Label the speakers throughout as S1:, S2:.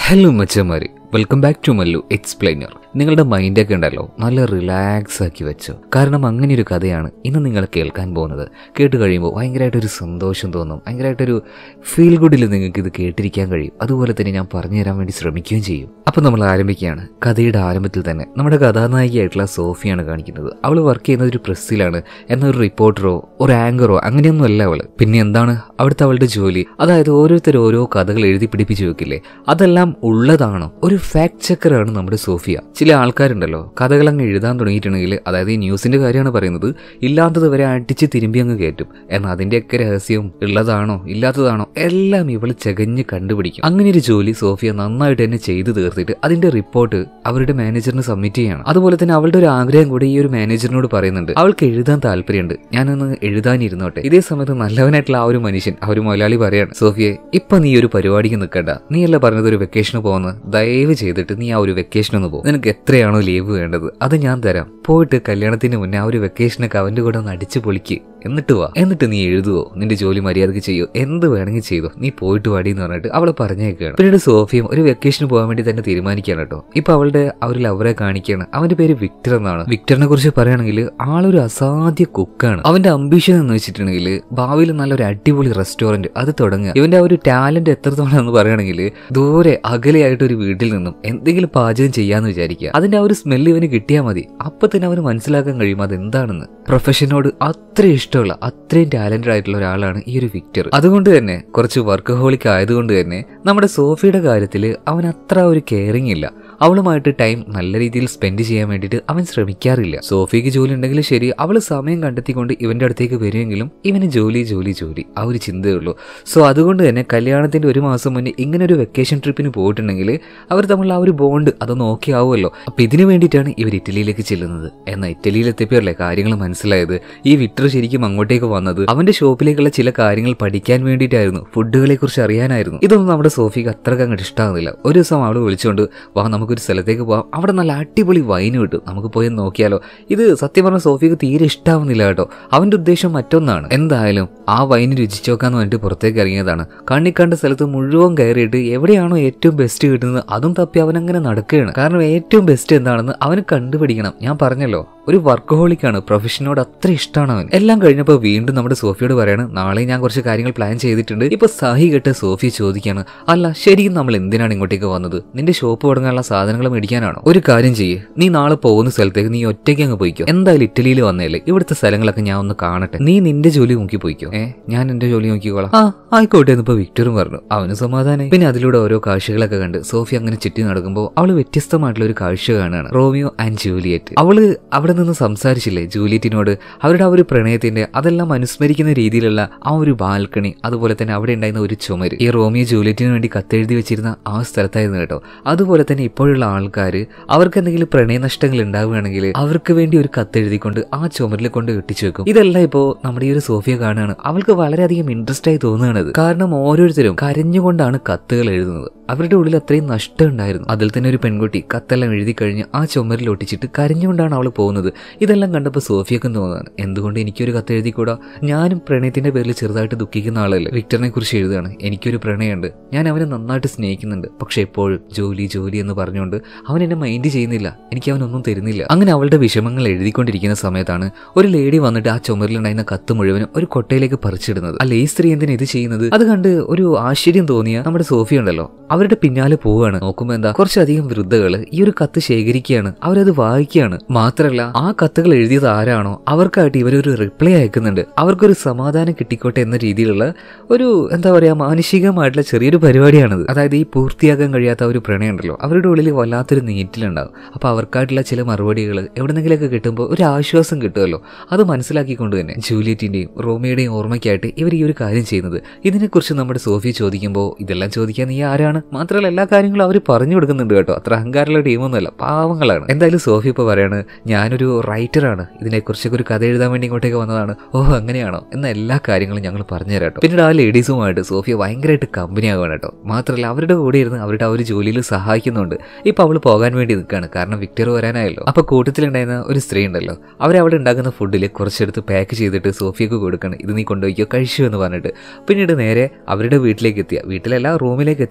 S1: Hello മച്ചന്മാര് welcome back to Mallu explainer നിങ്ങളുടെ മൈൻഡൊക്കെ ഉണ്ടല്ലോ നല്ല റിലാക്സ് ആക്കി വെച്ചു കാരണം അങ്ങനെ ഒരു കഥയാണ് ഇന്ന് നിങ്ങൾ കേൾക്കാൻ പോകുന്നത് കേട്ട് കഴിയുമ്പോൾ ഭയങ്കരമായിട്ടൊരു സന്തോഷം തോന്നും ഭയങ്കരമായിട്ടൊരു ഫീൽ ഗുഡിൽ നിങ്ങൾക്ക് ഇത് കേട്ടിരിക്കാൻ കഴിയും അതുപോലെ തന്നെ ഞാൻ പറഞ്ഞു തരാൻ വേണ്ടി ശ്രമിക്കുകയും ചെയ്യും അപ്പം നമ്മൾ ആരംഭിക്കുകയാണ് കഥയുടെ ആരംഭത്തിൽ തന്നെ നമ്മുടെ കഥാനായികയായിട്ടുള്ള സോഫിയാണ് കാണിക്കുന്നത് അവൾ വർക്ക് ചെയ്യുന്നത് ഒരു പ്രസ്സിലാണ് എന്നൊരു റിപ്പോർട്ടറോ ഒരു ആങ്കറോ അങ്ങനെയൊന്നും അല്ല അവള് പിന്നെ എന്താണ് അവിടുത്തെ അവളുടെ ജോലി അതായത് ഓരോരുത്തർ ഓരോ കഥകൾ എഴുതി പിടിപ്പിച്ച് വെക്കില്ലേ അതെല്ലാം ഉള്ളതാണോ ഒരു ഫാക്ട് ചെക്കറാണ് നമ്മുടെ സോഫിയ ചില ആൾക്കാരുണ്ടല്ലോ കഥകൾ അങ്ങ് എഴുതാൻ തുടങ്ങിയിട്ടുണ്ടെങ്കിൽ അതായത് ഈ ന്യൂസിന്റെ കാര്യമാണ് പറയുന്നത് ഇല്ലാത്തത് വരെ അടിച്ച് തിരുമ്പി അങ്ങ് കയറ്റും എന്നാൽ അതിന്റെയൊക്കെ രഹസ്യവും ഉള്ളതാണോ ഇല്ലാത്തതാണോ എല്ലാം ഇവൾ ചകഞ്ഞ് കണ്ടുപിടിക്കും അങ്ങനെ ഒരു ജോലി സോഫിയ നന്നായിട്ട് തന്നെ ചെയ്തു തീർത്തിട്ട് അതിന്റെ റിപ്പോർട്ട് അവരുടെ മാനേജറിന് സബ്മിറ്റ് ചെയ്യണം അതുപോലെ തന്നെ അവളുടെ ഒരു ആഗ്രഹം കൂടി ഈ ഒരു മാനേജറിനോട് പറയുന്നുണ്ട് അവൾക്ക് എഴുതാൻ താല്പര്യമുണ്ട് ഞാനൊന്ന് എഴുതാനിരുന്നോട്ടെ ഇതേ സമയത്ത് നല്ലവനായിട്ടുള്ള ആ ഒരു മനുഷ്യൻ ആ ഒരു മലയാളി പറയാണ് സോഫിയെ ഇപ്പൊ നീ ഒരു പരിപാടിക്ക് നിൽക്കണ്ട നീയല്ല പറഞ്ഞത് ഒരു വെക്കേഷന് പോകുന്നത് ദയവ് ചെയ്തിട്ട് നീ ആ ഒരു വെക്കേഷൻ ഒന്ന് പോകും നിനക്ക് എത്രയാണോ ലീവ് വേണ്ടത് അത് ഞാൻ തരാം പോയിട്ട് കല്യാണത്തിന് മുന്നേ ആ ഒരു വെക്കേഷനൊക്കെ അവന്റെ കൂടെ ഒന്ന് അടിച്ചു പൊളിക്ക് എന്നിട്ട് വാ എന്നിട്ട് നീ എഴുതുവോ നിന്റെ ജോലി മര്യാദക്ക് ചെയ്യോ എന്ത് വേണമെങ്കിൽ ചെയ്തോ നീ പോയിട്ട് വാടി എന്ന് പറഞ്ഞിട്ട് അവളെ പറഞ്ഞേക്കാണ് പിന്നീട് സോഫിയും ഒരു വെക്കേഷന് പോകാൻ വേണ്ടി തന്നെ തീരുമാനിക്കുകയാണ് കേട്ടോ ഇപ്പൊ അവളുടെ ആ ഒരു ലവറെ കാണിക്കുകയാണ് അവന്റെ പേര് വിക്ടർ എന്നാണ് വിക്ടറിനെ കുറിച്ച് പറയുകയാണെങ്കിൽ ആളൊരു അസാധ്യ കുക്കാണ് അവന്റെ അംബിഷൻ എന്ന് വെച്ചിട്ടുണ്ടെങ്കിൽ ഭാവിയിൽ നല്ലൊരു അടിപൊളി റെസ്റ്റോറന്റ് അത് തുടങ്ങുക ഇവന്റെ ആ ഒരു ടാലന്റ് എത്രത്തോളം എന്ന് പറയുകയാണെങ്കിൽ ദൂരെ അകലെയായിട്ട് ഒരു വീട്ടിൽ നിന്നും എന്തെങ്കിലും പാചകം ചെയ്യാന്ന് വിചാരിക്കുക അതിന്റെ ആ ഒരു സ്മെല്ല് ഇവന് കിട്ടിയാൽ മതി അപ്പൊ തന്നെ അവന് മനസ്സിലാക്കാൻ കഴിയും അത് എന്താണെന്ന് പ്രൊഫഷനോട് അത്ര ഇഷ്ടമുള്ള അത്രയും ടാലന്റഡ് ആയിട്ടുള്ള ഒരാളാണ് ഈ ഒരു വിക്ടർ അതുകൊണ്ട് തന്നെ കുറച്ച് വർക്ക് ഹോളിക് ആയതുകൊണ്ട് തന്നെ നമ്മുടെ സോഫിയുടെ കാര്യത്തിൽ അവൻ അത്ര ഒരു കെയറിങ് ഇല്ല അവളുമായിട്ട് ടൈം നല്ല രീതിയിൽ സ്പെൻഡ് ചെയ്യാൻ വേണ്ടിയിട്ട് അവൻ ശ്രമിക്കാറില്ല സോഫിക്ക് ജോലി ഉണ്ടെങ്കിലും ശരി അവൾ സമയം കണ്ടെത്തിക്കൊണ്ട് ഇവന്റെ അടുത്തേക്ക് വരുമെങ്കിലും ഇവന് ജോലി ജോലി ജോലി ആ ഒരു ചിന്തയേ ഉള്ളൂ സോ അതുകൊണ്ട് തന്നെ കല്യാണത്തിന്റെ ഒരു മാസം മുന്നേ ഇങ്ങനെ ഒരു വെക്കേഷൻ ട്രിപ്പിന് പോയിട്ടുണ്ടെങ്കിൽ അവർ തമ്മിൽ ആ ഒരു ബോണ്ട് അതൊന്ന് ഓക്കെ ആവുമല്ലോ അപ്പൊ ഇതിനു വേണ്ടിയിട്ടാണ് ഇവർ ഇറ്റലിയിലേക്ക് ചെല്ലുന്നത് എന്നാൽ ഇറ്റലിയിൽ എത്തിയപ്പോഴല്ലേ കാര്യങ്ങൾ മനസ്സിലായത് ഈ വിക്ടർ ശരിക്കും അങ്ങോട്ടേക്ക് വന്നത് അവന്റെ ഷോപ്പിലേക്കുള്ള ചില കാര്യങ്ങൾ പഠിക്കാൻ വേണ്ടിയിട്ടായിരുന്നു ഫുഡുകളെ കുറിച്ച് അറിയാനായിരുന്നു ഇതൊന്നും നമ്മുടെ സോഫിക്ക് അത്രക്ക് അങ്ങോട്ട് ഇഷ്ടമാകുന്നില്ല ഒരു ദിവസം അവൾ വിളിച്ചുകൊണ്ട് വാ നമുക്കൊരു സ്ഥലത്തേക്ക് പോവാം അവിടെ നല്ല അടിപൊളി വൈൻ കിട്ടും നമുക്ക് പോയി ഒന്ന് നോക്കിയാലോ ഇത് സത്യം പറഞ്ഞ സോഫിക്ക് തീരെ ഇഷ്ടാവുന്നില്ല കേട്ടോ അവന്റെ ഉദ്ദേശം മറ്റൊന്നാണ് എന്തായാലും ആ വൈൻ രുചിച്ചു നോക്കാന്ന് പറഞ്ഞിട്ട് പുറത്തേക്ക് ഇറങ്ങിയതാണ് കണ്ണി കണ്ട സ്ഥലത്ത് മുഴുവൻ കയറിയിട്ട് എവിടെയാണോ ഏറ്റവും ബെസ്റ്റ് കിട്ടുന്നത് അതും തപ്പി അവൻ അങ്ങനെ നടക്കുകയാണ് കാരണം ഏറ്റവും ബെസ്റ്റ് എന്താണെന്ന് അവന് കണ്ടുപിടിക്കണം ഞാൻ പറഞ്ഞല്ലോ ഒരു വർക്കഹോളിക്കാണ് പ്രൊഫഷനോട് അത്ര ഇഷ്ടമാണ് അവൻ എല്ലാം കഴിഞ്ഞപ്പോൾ വീണ്ടും നമ്മുടെ സോഫിയോട് പറയാണ് നാളെ ഞാൻ കുറച്ച് കാര്യങ്ങൾ പ്ലാൻ ചെയ്തിട്ടുണ്ട് ഇപ്പൊ സഹി കെട്ട് സോഫി ചോദിക്കാണ് അല്ല ശരിക്കും നമ്മൾ എന്തിനാണ് ഇങ്ങോട്ടേക്ക് വന്നത് നിന്റെ ഷോപ്പ് തുടങ്ങാനുള്ള സാധനങ്ങൾ മേടിക്കാനാണോ ഒരു കാര്യം ചെയ്യ് നീ നാളെ പോകുന്ന സ്ഥലത്തേക്ക് നീ ഒറ്റയ്ക്ക് അങ്ങ് പോയിക്കോ എന്തായാലും ഇറ്റലിയിൽ വന്നേലേ ഇവിടുത്തെ സ്ഥലങ്ങളൊക്കെ ഞാൻ ഒന്ന് കാണട്ടെ നീ നിന്റെ ജോലി നോക്കി പോയിക്കോ ഏ ഞാൻ എന്റെ ജോലി നോക്കിക്കോളാം ആ ആയിക്കോട്ടെ എന്നിപ്പോ വിക്ടറും പറഞ്ഞു അവന് സമാധാനം പിന്നെ അതിലൂടെ ഓരോ കാഴ്ചകളൊക്കെ കണ്ട് സോഫി അങ്ങനെ ചുറ്റി നടക്കുമ്പോൾ അവള് വ്യത്യസ്തമായിട്ടുള്ള ഒരു കാഴ്ച കാണുകയാണ് റോമിയോ ആൻഡ് ജൂലിയറ്റ് അവള് അവിടെ നിന്ന് സംസാരിച്ചില്ലേ ജൂലിയറ്റിനോട് അവരുടെ ആ ഒരു പ്രണയത്തിന്റെ അതെല്ലാം അനുസ്മരിക്കുന്ന രീതിയിലുള്ള ആ ഒരു ബാൽക്കണി അതുപോലെ തന്നെ അവിടെ ഉണ്ടായിരുന്ന ഒരു ചുമര് ഈ റോമിയോ ജൂലിയറ്റിന് വേണ്ടി കത്തെഴുതി വെച്ചിരുന്ന ആ സ്ഥലത്തായിരുന്നു കേട്ടോ അതുപോലെ തന്നെ ഇപ്പോഴുള്ള ആൾക്കാർ അവർക്ക് എന്തെങ്കിലും പ്രണയനഷ്ടങ്ങൾ ഉണ്ടാവുകയാണെങ്കിൽ അവർക്ക് വേണ്ടി ഒരു കത്തെഴുതിക്കൊണ്ട് ആ ചുമരിൽ കൊണ്ട് കെട്ടിച്ചു വെക്കും ഇതെല്ലാം ഇപ്പോ നമ്മുടെ ഈ ഒരു സോഫിയ കാണുകയാണ് അവൾക്ക് വളരെയധികം ഇൻട്രസ്റ്റ് ആയി തോന്നുകയാണത് കാരണം ഓരോരുത്തരും കരഞ്ഞുകൊണ്ടാണ് കത്തുകൾ എഴുതുന്നത് അവരുടെ ഉള്ളിൽ അത്രയും നഷ്ടം ഉണ്ടായിരുന്നു അതിൽ തന്നെ ഒരു പെൺകുട്ടി കത്തെല്ലാം എഴുതി കഴിഞ്ഞ് ആ ചുമരിൽ ഒട്ടിച്ചിട്ട് കരഞ്ഞുകൊണ്ടാണ് അവൾ പോകുന്നത് ഇതെല്ലാം കണ്ടപ്പോൾ സോഫിയക്കും തോന്നുകയാണ് എന്തുകൊണ്ട് എനിക്കൊരു കത്ത് എഴുതിക്കൂടാ ഞാനും പ്രണയത്തിന്റെ പേരിൽ ചെറുതായിട്ട് ദുഃഖിക്കുന്ന ആളല്ലേ വിക്ടറിനെ കുറിച്ച് എഴുതുകയാണ് എനിക്കൊരു പ്രണയമുണ്ട് ഞാൻ അവനെ നന്നായിട്ട് സ്നേഹിക്കുന്നുണ്ട് പക്ഷെ എപ്പോഴും ജോലി ജോലി എന്ന് പറഞ്ഞുകൊണ്ട് അവൻ എന്നെ മൈൻഡ് ചെയ്യുന്നില്ല എനിക്ക് അവനൊന്നും തരുന്നില്ല അങ്ങനെ അവളുടെ വിഷമങ്ങൾ എഴുതിക്കൊണ്ടിരിക്കുന്ന സമയത്താണ് ഒരു ലേഡി വന്നിട്ട് ആ ചുമരിലുണ്ടായിരുന്ന കത്ത് മുഴുവനും ഒരു കൊട്ടയിലേക്ക് പറിച്ചിടുന്നത് അല്ല ഈ സ്ത്രീ എന്തിനാ ഇത് ചെയ്യുന്നത് അത് കണ്ട് ഒരു ആശ്ചര്യം തോന്നിയ നമ്മുടെ സോഫി ഉണ്ടല്ലോ അവരുടെ പിന്നാലെ പോവുകയാണ് നോക്കുമ്പോൾ എന്താ കുറച്ചധികം വൃദ്ധകൾ ഈ ഒരു കത്ത് ശേഖരിക്കുകയാണ് അവരത് വായിക്കുകയാണ് മാത്രമല്ല ആ കത്തുകൾ എഴുതിയത് ആരാണോ അവർക്കായിട്ട് ഇവരൊരു റിപ്ലൈ അയക്കുന്നുണ്ട് അവർക്കൊരു സമാധാനം കിട്ടിക്കോട്ടെ എന്ന രീതിയിലുള്ള ഒരു എന്താ പറയാ മാനുഷികമായിട്ടുള്ള ചെറിയൊരു പരിപാടിയാണിത് അതായത് ഈ പൂർത്തിയാക്കാൻ കഴിയാത്ത ഒരു പ്രണയം ഉണ്ടല്ലോ അവരുടെ ഉള്ളിൽ വല്ലാത്തൊരു നീറ്റിലുണ്ടാവും അപ്പൊ അവർക്കായിട്ടുള്ള ചില മറുപടികൾ എവിടെന്നെങ്കിലൊക്കെ കിട്ടുമ്പോൾ ഒരു ആശ്വാസം കിട്ടുമല്ലോ അത് മനസ്സിലാക്കിക്കൊണ്ട് തന്നെ ജൂലിയറ്റിന്റെയും റോമിയുടെയും ഓർമ്മയ്ക്കായിട്ട് ഇവർ ഈ ഒരു കാര്യം ചെയ്യുന്നത് ഇതിനെക്കുറിച്ച് നമ്മുടെ സോഫി ചോദിക്കുമ്പോൾ ഇതെല്ലാം ചോദിക്കാൻ നീ ആരാണ് മാത്രമല്ല എല്ലാ കാര്യങ്ങളും അവർ പറഞ്ഞു കൊടുക്കുന്നുണ്ട് കേട്ടോ അത്ര അഹങ്കാരമുള്ള ടീമൊന്നുമല്ല പാവങ്ങളാണ് എന്തായാലും സോഫി ഇപ്പോൾ പറയാണ് ഞാനൊരു റൈറ്ററാണ് ഇതിനെക്കുറിച്ചൊക്കെ ഒരു കഥ എഴുതാൻ വേണ്ടി ഇങ്ങോട്ടേക്ക് വന്നതാണ് ഓ അങ്ങനെയാണോ എന്ന എല്ലാ കാര്യങ്ങളും ഞങ്ങൾ പറഞ്ഞു തരാം കേട്ടോ പിന്നീട് ആ ലേഡീസുമായിട്ട് സോഫിയ ഭയങ്കരമായിട്ട് കമ്പനി ആവുകയാണ് കേട്ടോ മാത്രമല്ല അവരുടെ കൂടെ ഇരുന്ന് അവരുടെ ആ ഒരു ജോലിയിൽ സഹായിക്കുന്നുണ്ട് ഇപ്പൊ അവൾ പോകാൻ വേണ്ടി നിൽക്കുകയാണ് കാരണം വിക്ടർ വരാനായല്ലോ അപ്പൊ കൂട്ടത്തിലുണ്ടായിരുന്ന ഒരു സ്ത്രീ ഉണ്ടല്ലോ അവരവിടെ ഉണ്ടാക്കുന്ന ഫുഡിൽ കുറച്ചെടുത്ത് പാക്ക് ചെയ്തിട്ട് സോഫിയക്ക് കൊടുക്കണം ഇത് നീ കൊണ്ടുപോയിക്കോ കഴിച്ചു എന്ന് പറഞ്ഞിട്ട് പിന്നീട് നേരെ അവരുടെ വീട്ടിലേക്ക് എത്തിയ വീട്ടിലല്ല റൂമിലേക്ക് എത്തിയ സോഫിയ